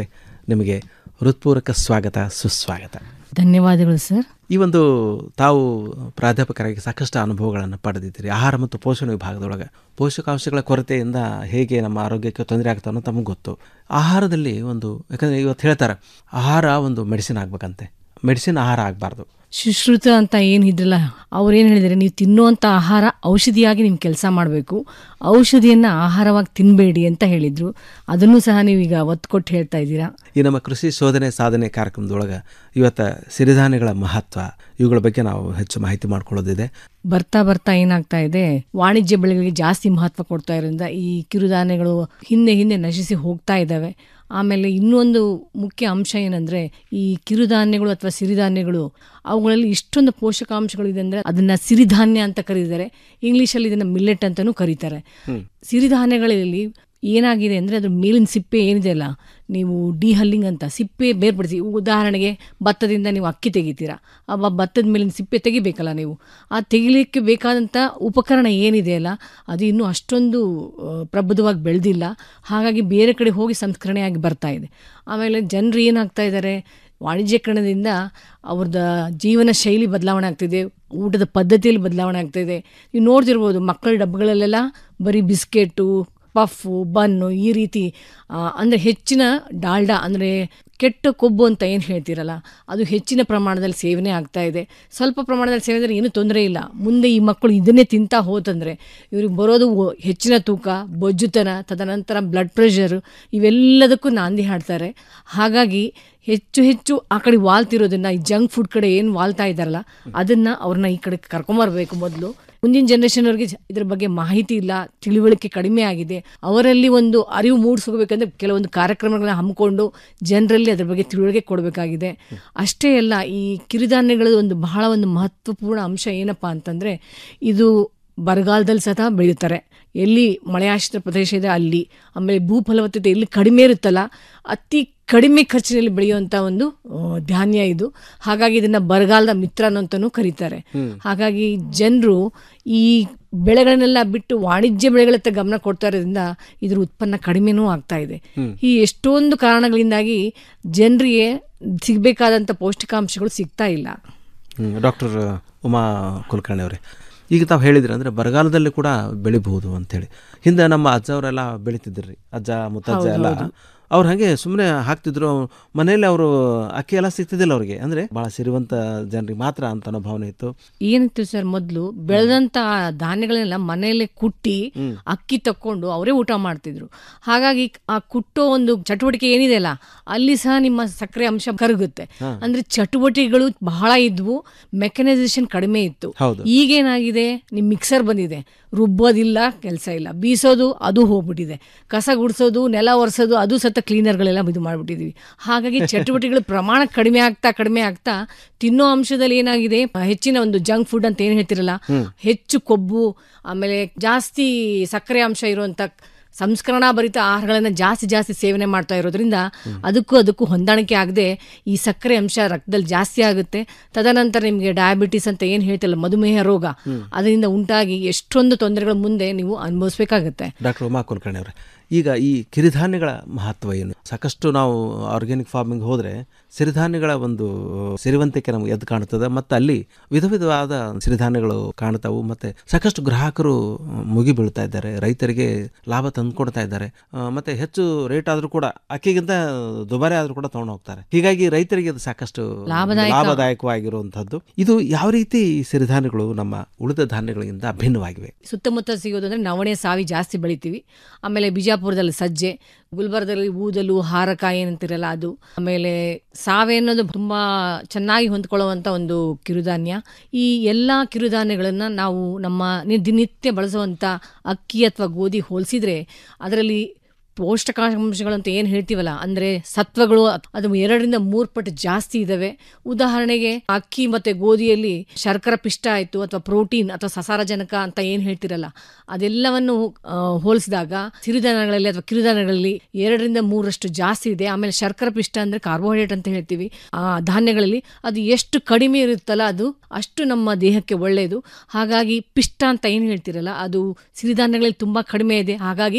ನಿಮಗೆ ಹೃತ್ಪೂರ್ವಕ ಸ್ವಾಗತ ಸುಸ್ವಾಗತ ಧನ್ಯವಾದಗಳು ಸರ್ ಈ ಒಂದು ತಾವು ಪ್ರಾಧ್ಯಾಪಕರಾಗಿ ಸಾಕಷ್ಟು ಅನುಭವಗಳನ್ನು ಪಡೆದಿದ್ದೀರಿ ಆಹಾರ ಮತ್ತು ಪೋಷಣ ವಿಭಾಗದೊಳಗೆ ಪೋಷಕಾಂಶಗಳ ಕೊರತೆಯಿಂದ ಹೇಗೆ ನಮ್ಮ ಆರೋಗ್ಯಕ್ಕೆ ತೊಂದರೆ ಆಗ್ತಾವೆ ಅನ್ನೋ ತಮಗೆ ಗೊತ್ತು ಆಹಾರದಲ್ಲಿ ಒಂದು ಯಾಕಂದರೆ ಇವತ್ತು ಹೇಳ್ತಾರೆ ಆಹಾರ ಒಂದು ಮೆಡಿಸಿನ್ ಆಗ್ಬೇಕಂತೆ ಮೆಡಿಸಿನ್ ಆಹಾರ ಆಗಬಾರ್ದು ಸುಶ್ರುತ ಅಂತ ಏನು ಇದ್ರಲ್ಲ ಅವ್ರು ಏನು ಹೇಳಿದರೆ ನೀವು ತಿನ್ನುವಂಥ ಆಹಾರ ಔಷಧಿಯಾಗಿ ನಿಮ್ಮ ಕೆಲಸ ಮಾಡಬೇಕು ಔಷಧಿಯನ್ನು ಆಹಾರವಾಗಿ ತಿನ್ನಬೇಡಿ ಅಂತ ಹೇಳಿದರು ಅದನ್ನು ಸಹ ನೀವೀಗ ಒತ್ತು ಕೊಟ್ಟು ಹೇಳ್ತಾ ಇದ್ದೀರಾ ಈ ನಮ್ಮ ಕೃಷಿ ಶೋಧನೆ ಸಾಧನೆ ಕಾರ್ಯಕ್ರಮದೊಳಗೆ ಇವತ್ತು ಸಿರಿಧಾನ್ಯಗಳ ಮಹತ್ವ ಇವುಗಳ ಬಗ್ಗೆ ನಾವು ಹೆಚ್ಚು ಮಾಹಿತಿ ಮಾಡ್ಕೊಳ್ಳೋದಿದೆ ಬರ್ತಾ ಬರ್ತಾ ಏನಾಗ್ತಾ ಇದೆ ವಾಣಿಜ್ಯ ಬೆಳೆಗಳಿಗೆ ಜಾಸ್ತಿ ಮಹತ್ವ ಕೊಡ್ತಾ ಇರೋದ್ರಿಂದ ಈ ಕಿರುಧಾನ್ಯಗಳು ಹಿಂದೆ ಹಿಂದೆ ನಶಿಸಿ ಹೋಗ್ತಾ ಇದ್ದಾವೆ ಆಮೇಲೆ ಇನ್ನೊಂದು ಮುಖ್ಯ ಅಂಶ ಏನಂದ್ರೆ ಈ ಕಿರುಧಾನ್ಯಗಳು ಅಥವಾ ಸಿರಿಧಾನ್ಯಗಳು ಅವುಗಳಲ್ಲಿ ಇಷ್ಟೊಂದು ಪೋಷಕಾಂಶಗಳಿದೆ ಅಂದ್ರೆ ಅದನ್ನ ಸಿರಿಧಾನ್ಯ ಅಂತ ಕರೀತಾರೆ ಇಂಗ್ಲಿಷಲ್ಲಿ ಇದನ್ನ ಮಿಲ್ಲೆಟ್ ಅಂತಾನೂ ಕರೀತಾರೆ ಸಿರಿಧಾನ್ಯಗಳಲ್ಲಿ ಏನಾಗಿದೆ ಅಂದರೆ ಅದ್ರ ಮೇಲಿನ ಸಿಪ್ಪೆ ಏನಿದೆ ಅಲ್ಲ ನೀವು ಡಿಹಲ್ಲಿಂಗ್ ಅಂತ ಸಿಪ್ಪೆ ಬೇರ್ಪಡಿಸಿ ಉದಾಹರಣೆಗೆ ಭತ್ತದಿಂದ ನೀವು ಅಕ್ಕಿ ತೆಗಿತೀರಾ ಆ ಭತ್ತದ ಮೇಲಿನ ಸಿಪ್ಪೆ ತೆಗಿಬೇಕಲ್ಲ ನೀವು ಆ ತೆಗಿಲಿಕ್ಕೆ ಬೇಕಾದಂಥ ಉಪಕರಣ ಏನಿದೆ ಅಲ್ಲ ಅದು ಇನ್ನೂ ಅಷ್ಟೊಂದು ಆ, ಪ್ರಬುದ್ಧವಾಗಿ ಬೆಳೆದಿಲ್ಲ ಹಾಗಾಗಿ ಬೇರೆ ಕಡೆ ಹೋಗಿ ಸಂಸ್ಕರಣೆಯಾಗಿ ಬರ್ತಾ ಇದೆ ಆಮೇಲೆ ಜನರು ಏನಾಗ್ತಾ ಇದ್ದಾರೆ ವಾಣಿಜ್ಯೀಕರಣದಿಂದ ಅವ್ರದ್ದು ಜೀವನ ಶೈಲಿ ಬದಲಾವಣೆ ಆಗ್ತಿದೆ ಊಟದ ಪದ್ಧತಿಯಲ್ಲಿ ಬದಲಾವಣೆ ಆಗ್ತಿದೆ ನೀವು ನೋಡ್ತಿರ್ಬೋದು ಮಕ್ಕಳ ಡಬ್ಬಗಳಲ್ಲೆಲ್ಲ ಬರೀ ಬಿಸ್ಕೆಟು ಪಫ್ಫು ಬನ್ನು ಈ ರೀತಿ ಆ, ಅಂದರೆ ಹೆಚ್ಚಿನ ಡಾಲ್ಡಾ ಅಂದರೆ ಕೆಟ್ಟ ಕೊಬ್ಬು ಅಂತ ಏನು ಹೇಳ್ತೀರಲ್ಲ ಅದು ಹೆಚ್ಚಿನ ಪ್ರಮಾಣದಲ್ಲಿ ಸೇವನೆ ಆಗ್ತಾ ಇದೆ ಸ್ವಲ್ಪ ಪ್ರಮಾಣದಲ್ಲಿ ಸೇವನೆ ಏನೂ ತೊಂದರೆ ಇಲ್ಲ ಮುಂದೆ ಈ ಮಕ್ಕಳು ಇದನ್ನೇ ತಿಂತಾ ಹೋತಂದರೆ ಇವ್ರಿಗೆ ಬರೋದು ಒ- ಹೆಚ್ಚಿನ ತೂಕ ಬೊಜ್ಜುತನ ತದನಂತರ ಬ್ಲಡ್ ಪ್ರೆಷರ್ ಇವೆಲ್ಲದಕ್ಕೂ ನಾಂದಿ ಹಾಡ್ತಾರೆ ಹಾಗಾಗಿ ಹೆಚ್ಚು ಹೆಚ್ಚು ಆ ಕಡೆ ವಾಲ್ತಿರೋದನ್ನ ಈ ಜಂಕ್ ಫುಡ್ ಕಡೆ ಏನು ವಾಲ್ತಾ ಇದ್ದಾರಲ್ಲ ಅದನ್ನ ಅವ್ರನ್ನ ಈ ಕಡೆ ಕರ್ಕೊಂಬರ್ಬೇಕು ಮೊದಲು ಮುಂದಿನ ಜನರೇಷನ್ ಅವ್ರಿಗೆ ಇದ್ರ ಬಗ್ಗೆ ಮಾಹಿತಿ ಇಲ್ಲ ತಿಳುವಳಿಕೆ ಕಡಿಮೆ ಆಗಿದೆ ಅವರಲ್ಲಿ ಒಂದು ಅರಿವು ಮೂಡಿಸ್ಕೋಬೇಕಂದ್ರೆ ಕೆಲವೊಂದು ಕಾರ್ಯಕ್ರಮಗಳನ್ನ ಹಮ್ಮಿಕೊಂಡು ಜನರಲ್ಲಿ ಅದ್ರ ಬಗ್ಗೆ ತಿಳುವಳಿಕೆ ಕೊಡಬೇಕಾಗಿದೆ ಅಷ್ಟೇ ಅಲ್ಲ ಈ ಕಿರುಧಾನ್ಯಗಳ ಒಂದು ಬಹಳ ಒಂದು ಮಹತ್ವಪೂರ್ಣ ಅಂಶ ಏನಪ್ಪಾ ಅಂತಂದ್ರೆ ಇದು ಬರಗಾಲದಲ್ಲಿ ಸಹ ಬೆಳೆಯುತ್ತಾರೆ ಎಲ್ಲಿ ಮಳೆಯಾಶ್ರಿತ ಪ್ರದೇಶ ಇದೆ ಅಲ್ಲಿ ಆಮೇಲೆ ಭೂ ಫಲವತ್ತತೆ ಎಲ್ಲಿ ಕಡಿಮೆ ಇರುತ್ತಲ್ಲ ಅತಿ ಕಡಿಮೆ ಖರ್ಚಿನಲ್ಲಿ ಬೆಳೆಯುವಂಥ ಒಂದು ಆ, ಧಾನ್ಯ ಇದು ಹಾಗಾಗಿ ಇದನ್ನ ಬರಗಾಲದ ಮಿತ್ರ ಅಂತಲೂ ಕರೀತಾರೆ ಹಾಗಾಗಿ ಜನರು ಈ ಬೆಳೆಗಳನ್ನೆಲ್ಲ ಬಿಟ್ಟು ವಾಣಿಜ್ಯ ಬೆಳೆಗಳತ್ತ ಗಮನ ಕೊಡ್ತಾ ಇರೋದ್ರಿಂದ ಇದ್ರ ಉತ್ಪನ್ನ ಕಡಿಮೆನೂ ಆಗ್ತಾ ಇದೆ ಈ ಎಷ್ಟೊಂದು ಕಾರಣಗಳಿಂದಾಗಿ ಜನರಿಗೆ ಸಿಗಬೇಕಾದಂಥ ಪೌಷ್ಟಿಕಾಂಶಗಳು ಸಿಗ್ತಾ ಇಲ್ಲ ಡಾಕ್ಟರ್ ಉಮಾ ಕುಲಕರ್ಣಿ ಅವರೇ ಈಗ ತಾವು ಹೇಳಿದ್ರಿ ಅಂದರೆ ಬರಗಾಲದಲ್ಲಿ ಕೂಡ ಬೆಳಿಬಹುದು ಅಂತೇಳಿ ಹಿಂದೆ ನಮ್ಮ ಅಜ್ಜ ಅವರೆಲ್ಲ ಬೆಳಿತಿದ್ರಿ ಅಜ್ಜ ಮುತ್ತಜ್ಜ ಹೌದು, ಎಲ್ಲ ಹೌದು. ಅವ್ರು ಹಾಗೆ ಸುಮ್ಮನೆ ಹಾಕ್ತಿದ್ರು ಮನೆಯಲ್ಲಿ ಅವರು ಅಕ್ಕಿ ಎಲ್ಲ ಸಿಗ್ತಿದ್ದಿಲ್ಲ ಅವ್ರಿಗೆ ಅಂದರೆ ಭಾಳ ಸಿರಿವಂತ ಜನರಿಗೆ ಮಾತ್ರ ಅಂತ ಅನ್ನೋ ಭಾವನೆ ಇತ್ತು ಏನಿತ್ತು ಸರ್ ಮೊದಲು ಬೆಳೆದಂತ ಧಾನ್ಯಗಳನ್ನೆಲ್ಲ ಮನೆಯಲ್ಲೇ ಕುಟ್ಟಿ ಅಕ್ಕಿ ತಕ್ಕೊಂಡು ಅವರೇ ಊಟ ಮಾಡ್ತಿದ್ರು ಹಾಗಾಗಿ ಆ ಕುಟ್ಟೋ ಒಂದು ಚಟುವಟಿಕೆ ಏನಿದೆ ಅಲ್ಲ ಅಲ್ಲಿ ಸಹ ನಿಮ್ಮ ಸಕ್ಕರೆ ಅಂಶ ಕರಗುತ್ತೆ ಹಾ. ಅಂದ್ರೆ ಚಟುವಟಿಕೆಗಳು ಬಹಳ ಇದ್ವು ಮೆಕನೈಸೇಷನ್ ಕಡಿಮೆ ಇತ್ತು ಹೌದು. ಈಗೇನಾಗಿದೆ ನಿಮ್ ಮಿಕ್ಸರ್ ಬಂದಿದೆ ರುಬ್ಬೋದಿಲ್ಲ ಕೆಲಸ ಇಲ್ಲ ಬೀಸೋದು ಅದು ಹೋಗ್ಬಿಟ್ಟಿದೆ ಕಸ ಗುಡಿಸೋದು ನೆಲ ಒರೆಸೋದು ಅದು ಸತ ಕ್ಲೀನರ್ಗಳೆಲ್ಲ ಇದು ಮಾಡ್ಬಿಟ್ಟಿದೀವಿ ಹಾಗಾಗಿ ಚಟುವಟಿಕೆಗಳ ಪ್ರಮಾಣ ಕಡಿಮೆ ಆಗ್ತಾ ಕಡಿಮೆ ಆಗ್ತಾ ತಿನ್ನೋ ಅಂಶದಲ್ಲಿ ಏನಾಗಿದೆ ಹೆಚ್ಚಿನ ಒಂದು ಜಂಕ್ ಫುಡ್ ಅಂತ ಏನ್ ಹೇಳ್ತಿರಲ್ಲ ಹೆಚ್ಚು ಕೊಬ್ಬು ಆಮೇಲೆ ಜಾಸ್ತಿ ಸಕ್ಕರೆ ಅಂಶ ಇರುವಂತ ಸಂಸ್ಕರಣಾ ಭರಿತ ಆಹಾರಗಳನ್ನ ಜಾಸ್ತಿ ಜಾಸ್ತಿ ಸೇವನೆ ಮಾಡ್ತಾ ಇರೋದ್ರಿಂದ ಅದಕ್ಕೂ ಅದಕ್ಕೂ ಹೊಂದಾಣಿಕೆ ಆಗದೆ ಈ ಸಕ್ಕರೆ ಅಂಶ ರಕ್ತದಲ್ಲಿ ಜಾಸ್ತಿ ಆಗುತ್ತೆ ತದನಂತರ ನಿಮಗೆ ಡಯಾಬಿಟಿಸ್ ಅಂತ ಏನು ಹೇಳ್ತಿಲ್ಲ ಮಧುಮೇಹ ರೋಗ ಅದರಿಂದ ಉಂಟಾಗಿ ಎಷ್ಟೊಂದು ತೊಂದರೆಗಳ ಮುಂದೆ ನೀವು ಅನುಭವಿಸ್ಬೇಕಾಗತ್ತೆ ಡಾಕ್ಟರ್ ಉಮಾ ಕುಲಕರ್ಣಿ ಅವರೇ ಈಗ ಈ ಕಿರಿಧಾನ್ಯಗಳ ಮಹತ್ವ ಏನು ಸಾಕಷ್ಟು ನಾವು ಆರ್ಗ್ಯಾನಿಕ್ ಫಾರ್ಮಿಂಗ್ ಹೋದರೆ ಸಿರಿಧಾನ್ಯಗಳ ಒಂದು ಸಿರಿವಂತಿಕೆ ನಮಗೆ ಎದ್ದು ಕಾಣುತ್ತದೆ ಮತ್ತು ಅಲ್ಲಿ ವಿಧ ವಿಧವಾದ ಸಿರಿಧಾನ್ಯಗಳು ಕಾಣ್ತಾವು ಮತ್ತು ಸಾಕಷ್ಟು ಗ್ರಾಹಕರು ಮುಗಿ ಬೀಳ್ತಾ ಇದ್ದಾರೆ ರೈತರಿಗೆ ಲಾಭ ತಂದುಕೊಡ್ತಾ ಇದ್ದಾರೆ ಆ, ಮತ್ತೆ ಹೆಚ್ಚು ರೇಟ್ ಆದರೂ ಕೂಡ ಅಕ್ಕಿಗಿಂತ ದುಬಾರಿ ಆದರೂ ಕೂಡ ತೊಗೊಂಡು ಹೋಗ್ತಾರೆ ಹೀಗಾಗಿ ರೈತರಿಗೆ ಅದು ಸಾಕಷ್ಟು ಲಾಭದಾಯಕ. ಲಾಭದಾಯಕವಾಗಿರುವಂಥದ್ದು ಇದು ಯಾವ ರೀತಿ ಈ ಸಿರಿಧಾನ್ಯಗಳು ನಮ್ಮ ಉಳಿದ ಧಾನ್ಯಗಳಿಗಿಂತ ಭಿನ್ನವಾಗಿವೆ ಸುತ್ತಮುತ್ತ ಸಿಗೋದು ಅಂದ್ರೆ ನವಣೆ ಸಾವಿ ಜಾಸ್ತಿ ಬೆಳಿತೀವಿ ಆಮೇಲೆ ಬಿಜಾಪುರದಲ್ಲಿ ಸಜ್ಜೆ ಗುಲ್ಬರ್ಗದಲ್ಲಿ ಊದಲು ಹಾರಕ ಏನಂತಿರಲ್ಲ ಅದು ಆಮೇಲೆ ಸಾವೆ ಅನ್ನೋದು ತುಂಬಾ ಚೆನ್ನಾಗಿ ಹೊಂದ್ಕೊಳ್ಳುವಂತ ಒಂದು ಕಿರುಧಾನ್ಯ ಈ ಎಲ್ಲಾ ಕಿರುಧಾನ್ಯಗಳನ್ನ ನಾವು ನಮ್ಮ ನಿ- ದಿನನಿತ್ಯ ಬಳಸುವಂತ ಅಕ್ಕಿ ಅಥವಾ ಗೋಧಿ ಹೋಲಿಸಿದ್ರೆ ಅದರಲ್ಲಿ ಪೌಷ್ಟಿಕಾಂಶಗಳಂತ ಏನು ಹೇಳ್ತೀವಲ್ಲ ಅಂದ್ರೆ ಸತ್ವಗಳು ಅದು ಎರಡರಿಂದ ಮೂರು ಪಟ್ಟು ಜಾಸ್ತಿ ಇದಾವೆ ಉದಾಹರಣೆಗೆ ಅಕ್ಕಿ ಮತ್ತೆ ಗೋಧಿಯಲ್ಲಿ ಶರ್ಕರ ಪಿಷ್ಟ ಆಯ್ತು ಅಥವಾ ಪ್ರೋಟೀನ್ ಅಥವಾ ಸಸಾರಜನಕ ಅಂತ ಏನು ಹೇಳ್ತಿರಲ್ಲ ಅದೆಲ್ಲವನ್ನು ಆ, ಹೋಲಿಸಿದಾಗ ಸಿರಿಧಾನ್ಯಗಳಲ್ಲಿ ಅಥವಾ ಕಿರುಧಾನ್ಯಗಳಲ್ಲಿ ಎರಡರಿಂದ ಮೂರಷ್ಟು ಜಾಸ್ತಿ ಇದೆ ಆಮೇಲೆ ಶರ್ಕರ ಪಿಷ್ಟ ಅಂದ್ರೆ ಕಾರ್ಬೋಹೈಡ್ರೇಟ್ ಅಂತ ಹೇಳ್ತೀವಿ ಆ ಧಾನ್ಯಗಳಲ್ಲಿ ಅದು ಎಷ್ಟು ಕಡಿಮೆ ಇರುತ್ತಲ್ಲ ಅದು ಅಷ್ಟು ನಮ್ಮ ದೇಹಕ್ಕೆ ಒಳ್ಳೆಯದು ಹಾಗಾಗಿ ಪಿಷ್ಟ ಅಂತ ಏನು ಹೇಳ್ತಿರಲ್ಲ ಅದು ಸಿರಿಧಾನ್ಯಗಳಲ್ಲಿ ತುಂಬಾ ಕಡಿಮೆ ಇದೆ ಹಾಗಾಗಿ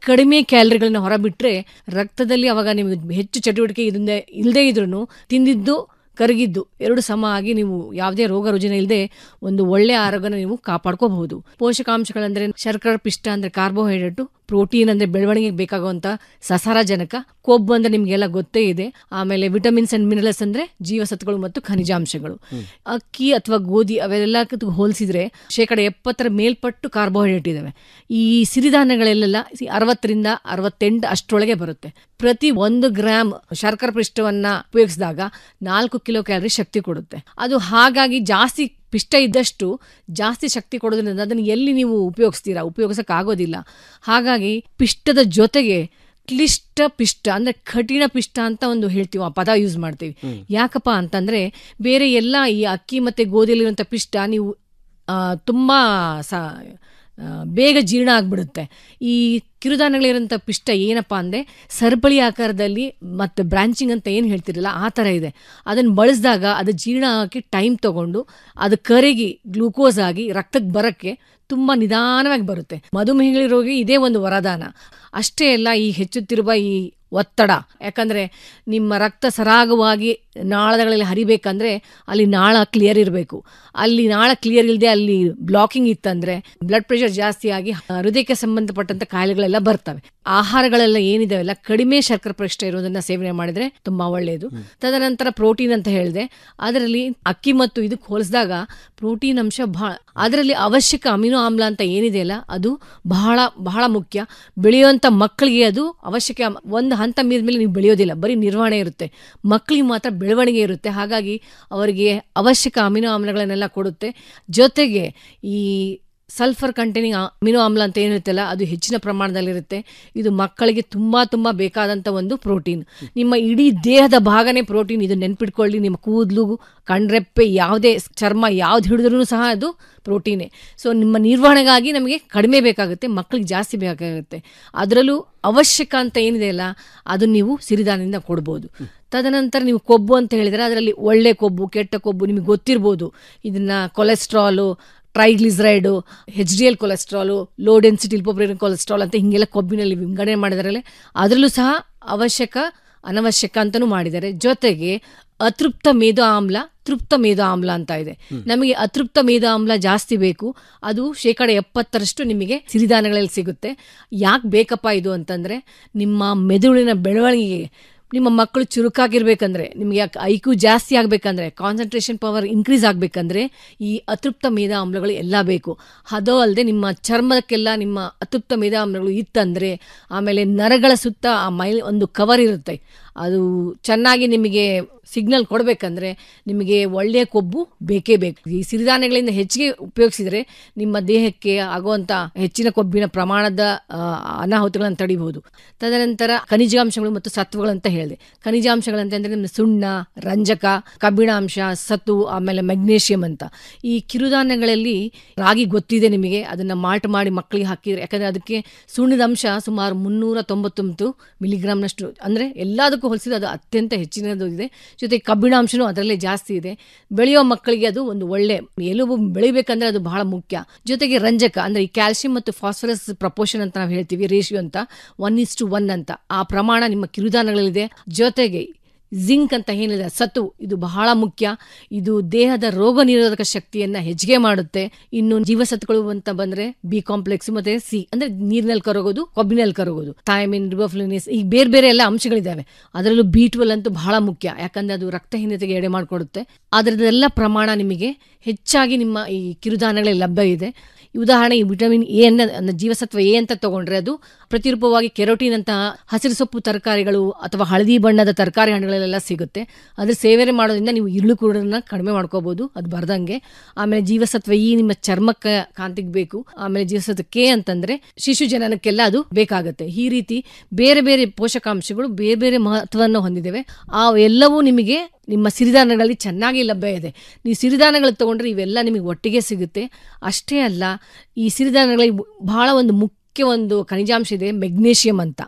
ಕಡಿಮೆ ಕ್ಯಾಲರಿಗಳನ್ನ ಹೊರಬಿಟ್ರೆ ರಕ್ತದಲ್ಲಿ ಅವಾಗ ನಿಮಗೆ ಹೆಚ್ಚು ಚಟುವಟಿಕೆ ಇದರಿಂದ ಇಲ್ಲದೇ ಇದ್ರೂ ತಿಂದಿದ್ದು ಕರಗಿದ್ದು ಎರಡು ಸಮ ಆಗಿ ನೀವು ಯಾವುದೇ ರೋಗ ರುಜಿನ ಇಲ್ಲದೆ ಒಂದು ಒಳ್ಳೆ ಆರೋಗ್ಯನ ನೀವು ಕಾಪಾಡ್ಕೋಬಹುದು ಪೋಷಕಾಂಶಗಳಂದ್ರೆ ಶರ್ಕರ ಪಿಷ್ಟ ಅಂದ್ರೆ ಕಾರ್ಬೋಹೈಡ್ರೇಟ್ ಪ್ರೋಟೀನ್ ಅಂದ್ರೆ ಬೆಳವಣಿಗೆಗೆ ಬೇಕಾಗುವಂತ ಸಸಾರಜನಕ ಕೊಬ್ಬು ಅಂದ್ರೆ ನಿಮ್ಗೆಲ್ಲ ಗೊತ್ತೇ ಇದೆ ಆಮೇಲೆ ವಿಟಮಿನ್ಸ್ ಅಂಡ್ ಮಿನರಲ್ಸ್ ಅಂದ್ರೆ ಜೀವಸತ್ವಗಳು ಮತ್ತು ಖನಿಜಾಂಶಗಳು ಅಕ್ಕಿ ಅಥವಾ ಗೋಧಿ ಅವೆಲ್ಲ ಹೋಲಿಸಿದ್ರೆ ಶೇಕಡ ಎಪ್ಪತ್ತರ ಮೇಲ್ಪಟ್ಟು ಕಾರ್ಬೋಹೈಡ್ರೇಟ್ ಇದಾವೆ ಈ ಸಿರಿಧಾನ್ಯಗಳೆಲ್ಲ ಅರವತ್ತರಿಂದ ಅರವತ್ತೆಂಟು ಅಷ್ಟರೊಳಗೆ ಬರುತ್ತೆ ಪ್ರತಿ ಒಂದು ಗ್ರಾಮ್ ಶರ್ಕರ ಪಿಷ್ಟವನ್ನ ಉಪಯೋಗಿಸಿದಾಗ ನಾಲ್ಕು ಕಿಲೋ ಕ್ಯಾಲರಿ ಶಕ್ತಿ ಕೊಡುತ್ತೆ ಅದು ಹಾಗಾಗಿ ಜಾಸ್ತಿ ಪಿಷ್ಟ ಇದ್ದಷ್ಟು ಜಾಸ್ತಿ ಶಕ್ತಿ ಕೊಡೋದ್ರಿಂದ ಅದನ್ನು ಎಲ್ಲಿ ನೀವು ಉಪಯೋಗಿಸ್ತೀರಾ ಉಪಯೋಗಿಸೋಕ್ಕಾಗೋದಿಲ್ಲ ಹಾಗಾಗಿ ಪಿಷ್ಟದ ಜೊತೆಗೆ ಕ್ಲಿಷ್ಟ ಪಿಷ್ಟ ಅಂದ್ರೆ ಕಠಿಣ ಪಿಷ್ಟ ಅಂತ ಒಂದು ಹೇಳ್ತೀವಿ ಆ ಪದ ಯೂಸ್ ಮಾಡ್ತೀವಿ ಯಾಕಪ್ಪ ಅಂತಂದ್ರೆ ಬೇರೆ ಎಲ್ಲ ಈ ಅಕ್ಕಿ ಮತ್ತೆ ಗೋಧಿಯಲ್ಲಿರುವಂಥ ಪಿಷ್ಟ ನೀವು ಆ, ತುಂಬಾ ಸ ಆ, ಬೇಗ ಜೀರ್ಣ ಆಗ್ಬಿಡುತ್ತೆ ಈ ಕಿರುಧಾನ್ಯಗಳಿರೋಂಥ ಪಿಷ್ಟ ಏನಪ್ಪ ಅಂದರೆ ಸರಪಳಿ ಆಕಾರದಲ್ಲಿ ಮತ್ತು ಬ್ರಾಂಚಿಂಗ್ ಅಂತ ಏನು ಹೇಳ್ತಿರಲ್ಲ ಆ ಥರ ಇದೆ ಅದನ್ನು ಬಳಸಿದಾಗ ಅದು ಜೀರ್ಣ ಆಗಿ ಟೈಮ್ ತಗೊಂಡು ಅದು ಕರಗಿ ಗ್ಲೂಕೋಸ್ ಆಗಿ ರಕ್ತಕ್ಕೆ ಬರೋಕ್ಕೆ ತುಂಬ ನಿಧಾನವಾಗಿ ಬರುತ್ತೆ ಮಧುಮೇಹಗಳಿರೋಗಿ ಇದೇ ಒಂದು ವರದಾನ ಅಷ್ಟೇ ಅಲ್ಲ ಈ ಹೆಚ್ಚುತ್ತಿರುವ ಈ ಒತ್ತಡ ಯಾಕಂದ್ರೆ ನಿಮ್ಮ ರಕ್ತ ಸರಾಗವಾಗಿ ನಾಳಗಳಲ್ಲಿ ಹರಿಬೇಕಂದ್ರೆ ಅಲ್ಲಿ ನಾಳ ಕ್ಲಿಯರ್ ಇರಬೇಕು ಅಲ್ಲಿ ನಾಳ ಕ್ಲಿಯರ್ ಇಲ್ಲದೆ ಅಲ್ಲಿ ಬ್ಲಾಕಿಂಗ್ ಇತ್ತಂದ್ರೆ ಬ್ಲಡ್ ಪ್ರೆಷರ್ ಜಾಸ್ತಿ ಆಗಿ ಹೃದಯಕ್ಕೆ ಸಂಬಂಧಪಟ್ಟಂತ ಕಾಯಿಲೆಗಳೆಲ್ಲ ಬರ್ತವೆ ಆಹಾರಗಳೆಲ್ಲ ಏನಿದಾವೆಲ್ಲ ಕಡಿಮೆ ಶರ್ಕರ ಪರೀಕ್ಷೆ ಇರೋದನ್ನ ಸೇವನೆ ಮಾಡಿದ್ರೆ ತುಂಬಾ ಒಳ್ಳೆಯದು ತದನಂತರ ಪ್ರೋಟೀನ್ ಅಂತ ಹೇಳಿದೆ ಅದರಲ್ಲಿ ಅಕ್ಕಿ ಮತ್ತು ಇದಕ್ಕೆ ಹೋಲಿಸಿದಾಗ ಪ್ರೋಟೀನ್ ಅಂಶ ಬಹಳ ಅದರಲ್ಲಿ ಅವಶ್ಯಕ ಅಮಿನೋ ಆಮ್ಲ ಅಂತ ಏನಿದೆಯಲ್ಲ ಅದು ಬಹಳ ಬಹಳ ಮುಖ್ಯ ಬೆಳೆಯುವಂತ ಮಕ್ಕಳಿಗೆ ಅದು ಅವಶ್ಯಕ ಒಂದು ಹಂತ ಮೀರಿದ್ಮೇಲೆ ನೀವು ಬೆಳೆಯೋದಿಲ್ಲ ಬರೀ ನಿರ್ವಹಣೆ ಇರುತ್ತೆ ಮಕ್ಕಳಿಗೆ ಮಾತ್ರ ಬೆಳವಣಿಗೆ ಇರುತ್ತೆ ಹಾಗಾಗಿ ಅವರಿಗೆ ಅವಶ್ಯಕ ಅಮಿನೋ ಆಮ್ಲಗಳನ್ನೆಲ್ಲ ಕೊಡುತ್ತೆ ಜೊತೆಗೆ ಈ ಸಲ್ಫರ್ ಕಂಟೈನಿಂಗ್ ಅಮಿನೋ ಆಮ್ಲ ಅಂತ ಏನಿರುತ್ತಲ್ಲ ಅದು ಹೆಚ್ಚಿನ ಪ್ರಮಾಣದಲ್ಲಿರುತ್ತೆ ಇದು ಮಕ್ಕಳಿಗೆ ತುಂಬ ತುಂಬ ಬೇಕಾದಂಥ ಒಂದು ಪ್ರೋಟೀನ್ ನಿಮ್ಮ ಇಡೀ ದೇಹದ ಭಾಗನೇ ಪ್ರೋಟೀನ್ ಇದು ನೆನ್ಪಿಟ್ಕೊಳ್ಳಿ ನಿಮ್ಮ ಕೂದಲು ಕಣ್ರೆಪ್ಪೆ ಯಾವುದೇ ಚರ್ಮ ಯಾವ್ದು ಹಿಡಿದ್ರೂ ಸಹ ಅದು ಪ್ರೋಟೀನೇ ಸೊ ನಿಮ್ಮ ನಿರ್ವಹಣೆಗಾಗಿ ನಮಗೆ ಕಡಿಮೆ ಬೇಕಾಗುತ್ತೆ ಮಕ್ಕಳಿಗೆ ಜಾಸ್ತಿ ಬೇಕಾಗುತ್ತೆ ಅದರಲ್ಲೂ ಅವಶ್ಯಕ ಅಂತ ಏನಿದೆ ಅಲ್ಲ ಅದನ್ನು ನೀವು ಸಿರಿಧಾನ್ಯದಿಂದ ಕೊಡ್ಬೋದು ತದನಂತರ ನೀವು ಕೊಬ್ಬು ಅಂತ ಹೇಳಿದರೆ ಅದರಲ್ಲಿ ಒಳ್ಳೆ ಕೊಬ್ಬು ಕೆಟ್ಟ ಕೊಬ್ಬು ನಿಮಗೆ ಗೊತ್ತಿರ್ಬೋದು ಇದನ್ನ cholesterol triglyceride H D L cholesterol low density lipoprotein cholesterol ಅಂತ ಹಿಂಗೆಲ್ಲ ಕೊಬ್ಬಿನಲ್ಲಿ ವಿಂಗಡಣೆ ಮಾಡಿದಾರಲ್ಲ ಅದರಲ್ಲೂ ಸಹ ಅವಶ್ಯಕ ಅನವಶ್ಯಕ ಅಂತಲೂ ಮಾಡಿದ್ದಾರೆ ಜೊತೆಗೆ ಅತೃಪ್ತ ಮೇದು ಆಮ್ಲ ತೃಪ್ತ ಮೇದು ಆಮ್ಲ ಅಂತ ಇದೆ ನಮಗೆ ಅತೃಪ್ತ ಮೇದು ಆಮ್ಲ ಜಾಸ್ತಿ ಬೇಕು ಅದು ಶೇಕಡ ಎಪ್ಪತ್ತರಷ್ಟು ನಿಮಗೆ ಸಿರಿಧಾನ್ಯಗಳಲ್ಲಿ ಸಿಗುತ್ತೆ ಯಾಕೆ ಬೇಕಪ್ಪ ಇದು ಅಂತಂದ್ರೆ ನಿಮ್ಮ ಮೆದುಳಿನ ಬೆಳವಣಿಗೆಗೆ ನಿಮ್ಮ ಮಕ್ಕಳು ಚುರುಕಾಗಿರ್ಬೇಕಂದ್ರೆ ನಿಮಗೆ ಐಕ್ಯೂ ಜಾಸ್ತಿ ಆಗಬೇಕಂದ್ರೆ ಕಾನ್ಸಂಟ್ರೇಷನ್ ಪವರ್ ಇನ್ಕ್ರೀಸ್ ಆಗಬೇಕಂದ್ರೆ ಈ ಅತೃಪ್ತ ಮೇಧ ಆಮ್ಲಗಳು ಎಲ್ಲ ಬೇಕು ಅದೋ ಅಲ್ಲದೆ ನಿಮ್ಮ ಚರ್ಮಕ್ಕೆಲ್ಲ ನಿಮ್ಮ ಅತೃಪ್ತ ಮೇಧ ಆಮ್ಲಗಳು ಇತ್ತಂದ್ರೆ ಆಮೇಲೆ ನರಗಳ ಸುತ್ತ ಆ ಮೈ ಒಂದು ಕವರ್ ಇರುತ್ತೆ ಅದು ಚೆನ್ನಾಗಿ ನಿಮಗೆ ಸಿಗ್ನಲ್ ಕೊಡಬೇಕಂದ್ರೆ ನಿಮಗೆ ಒಳ್ಳೆಯ ಕೊಬ್ಬು ಬೇಕೇ ಬೇಕು ಈ ಸಿರಿಧಾನ್ಯಗಳಿಂದ ಹೆಚ್ಚಿಗೆ ಉಪಯೋಗಿಸಿದರೆ ನಿಮ್ಮ ದೇಹಕ್ಕೆ ಆಗುವಂಥ ಹೆಚ್ಚಿನ ಕೊಬ್ಬಿನ ಪ್ರಮಾಣದ ಆ, ಅನಾಹುತಗಳನ್ನು ತಡಿಬಹುದು ತದನಂತರ ಖನಿಜಾಂಶಗಳು ಮತ್ತು ಸತ್ವಗಳಂತ ಹೇಳಿದೆ ಖನಿಜಾಂಶಗಳಂತಂದ್ರೆ ನಿಮ್ಮ ಸುಣ್ಣ ರಂಜಕ ಕಬ್ಬಿಣಾಂಶ ಸತು ಆಮೇಲೆ ಮೆಗ್ನೇಷಿಯಂ ಅಂತ ಈ ಕಿರುಧಾನ್ಯಗಳಲ್ಲಿ ರಾಗಿ ಗೊತ್ತಿದೆ ನಿಮಗೆ ಅದನ್ನ ಮಾಲ್ಟ್ ಮಾಡಿ ಮಕ್ಕಳಿಗೆ ಹಾಕಿದ್ರೆ ಯಾಕಂದ್ರೆ ಅದಕ್ಕೆ ಸುಣ್ಣದ ಅಂಶ ಸುಮಾರು ಮುನ್ನೂರ ತೊಂಬತ್ತೊಂಬತ್ತು ಮಿಲಿಗ್ರಾಮ್ನಷ್ಟು ಅಂದ್ರೆ ಎಲ್ಲದಕ್ಕೂ ಹೋಲಿಸಿದ್ರೆ ಅದು ಅತ್ಯಂತ ಹೆಚ್ಚಿನದು ಇದೆ ಜೊತೆಗೆ ಕಬ್ಬಿಣಾಂಶನೂ ಅದರಲ್ಲೇ ಜಾಸ್ತಿ ಇದೆ ಬೆಳೆಯೋ ಮಕ್ಕಳಿಗೆ ಅದು ಒಂದು ಒಳ್ಳೆ ಎಲುಬು ಬೆಳಿಬೇಕಂದ್ರೆ ಅದು ಬಹಳ ಮುಖ್ಯ ಜೊತೆಗೆ ರಂಜಕ ಅಂದ್ರೆ ಈ ಕ್ಯಾಲ್ಸಿಯಂ ಮತ್ತು ಫಾಸ್ಫರಸ್ ಪ್ರಪೋರ್ಷನ್ ಅಂತ ನಾವು ಹೇಳ್ತೀವಿ ರೇಷಿಯೋ ಅಂತ ಒನ್ ಇಸ್ ಟು ಒನ್ ಅಂತ ಆ ಪ್ರಮಾಣ ನಿಮ್ಮ ಕಿರುಧಾನ್ಯಗಳಲ್ಲಿದೆ ಜೊತೆಗೆ ಜಿಂಕ್ ಅಂತ ಏನಿದೆ ಸತು ಇದು ಬಹಳ ಮುಖ್ಯ ಇದು ದೇಹದ ರೋಗ ನಿರೋಧಕ ಶಕ್ತಿಯನ್ನ ಹೆಚ್ಚಿಗೆ ಮಾಡುತ್ತೆ ಇನ್ನು ಜೀವಸತ್ವಗಳು ಅಂತ ಬಂದ್ರೆ ಬಿ ಕಾಂಪ್ಲೆಕ್ಸ್ ಮತ್ತೆ ಸಿ ಅಂದ್ರೆ ನೀರಿನಲ್ಲಿ ಕರಗೋದು ಕೊಬ್ಬಿನಲ್ಲಿ ಕರಗೋದು ಥೈಮಿನ್ ರಿಬೋಫ್ಲಿನಿಸ್ ಈಗ ಬೇರೆ ಬೇರೆ ಎಲ್ಲ ಅಂಶಗಳಿದಾವೆ ಅದರಲ್ಲೂ ಬಿ ಟ್ವೆಲ್ ಅಂತೂ ಬಹಳ ಮುಖ್ಯ ಯಾಕಂದ್ರೆ ಅದು ರಕ್ತಹೀನತೆಗೆ ಎಡೆ ಮಾಡಿಕೊಡುತ್ತೆ ಅದರದೆಲ್ಲ ಪ್ರಮಾಣ ನಿಮಗೆ ಹೆಚ್ಚಾಗಿ ನಿಮ್ಮ ಈ ಕಿರುಧಾನ್ಯಗಳಲ್ಲಿ ಲಭ್ಯ ಇದೆ ಈ ಉದಾಹರಣೆ ಈ ವಿಟಮಿನ್ ಎ ಅನ್ನ ಅಂದ್ರೆ ಜೀವಸತ್ವ ಎ ಅಂತ ತಗೊಂಡ್ರೆ ಅದು ಪ್ರತಿರೂಪವಾಗಿ ಕೆರೋಟಿನ್ ಅಂತಹ ಹಸಿರು ಸೊಪ್ಪು ತರಕಾರಿಗಳು ಅಥವಾ ಹಳದಿ ಬಣ್ಣದ ತರಕಾರಿ ಹಣ್ಣುಗಳೆಲ್ಲ ಸಿಗುತ್ತೆ ಅದ್ರ ಸೇವನೆ ಮಾಡೋದ್ರಿಂದ ನೀವು ಇರುಳು ಕೂಡನ್ನ ಕಡಿಮೆ ಮಾಡ್ಕೋಬಹುದು ಅದು ಬರ್ದಂಗೆ ಆಮೇಲೆ ಜೀವಸತ್ವ ಈ ನಿಮ್ಮ ಚರ್ಮಕ್ಕೆ ಕಾಂತಿಗೆ ಬೇಕು ಆಮೇಲೆ ಜೀವಸತ್ವ ಕೆ ಅಂತಂದ್ರೆ ಶಿಶು ಜನನಕ್ಕೆಲ್ಲ ಅದು ಬೇಕಾಗುತ್ತೆ ಈ ರೀತಿ ಬೇರೆ ಬೇರೆ ಪೋಷಕಾಂಶಗಳು ಬೇರೆ ಬೇರೆ ಮಹತ್ವವನ್ನು ಹೊಂದಿದ್ದೇವೆ ಆ ಎಲ್ಲವೂ ನಿಮಗೆ ನಿಮ್ಮ ಸಿರಿಧಾನ್ಯಗಳಲ್ಲಿ ಚೆನ್ನಾಗಿ ಲಭ್ಯ ಇದೆ ನೀವು ಸಿರಿಧಾನ್ಯಗಳು ತಗೊಂಡ್ರೆ ಇವೆಲ್ಲ ನಿಮಗೆ ಒಟ್ಟಿಗೆ ಸಿಗುತ್ತೆ ಅಷ್ಟೇ ಅಲ್ಲ ಈ ಸಿರಿಧಾನ್ಯಗಳಲ್ಲಿ ಬಹಳ ಒಂದು ಮುಖ್ಯ ಒಂದು ಖನಿಜಾಂಶ ಇದೆ ಮೆಗ್ನೇಷಿಯಂ ಅಂತ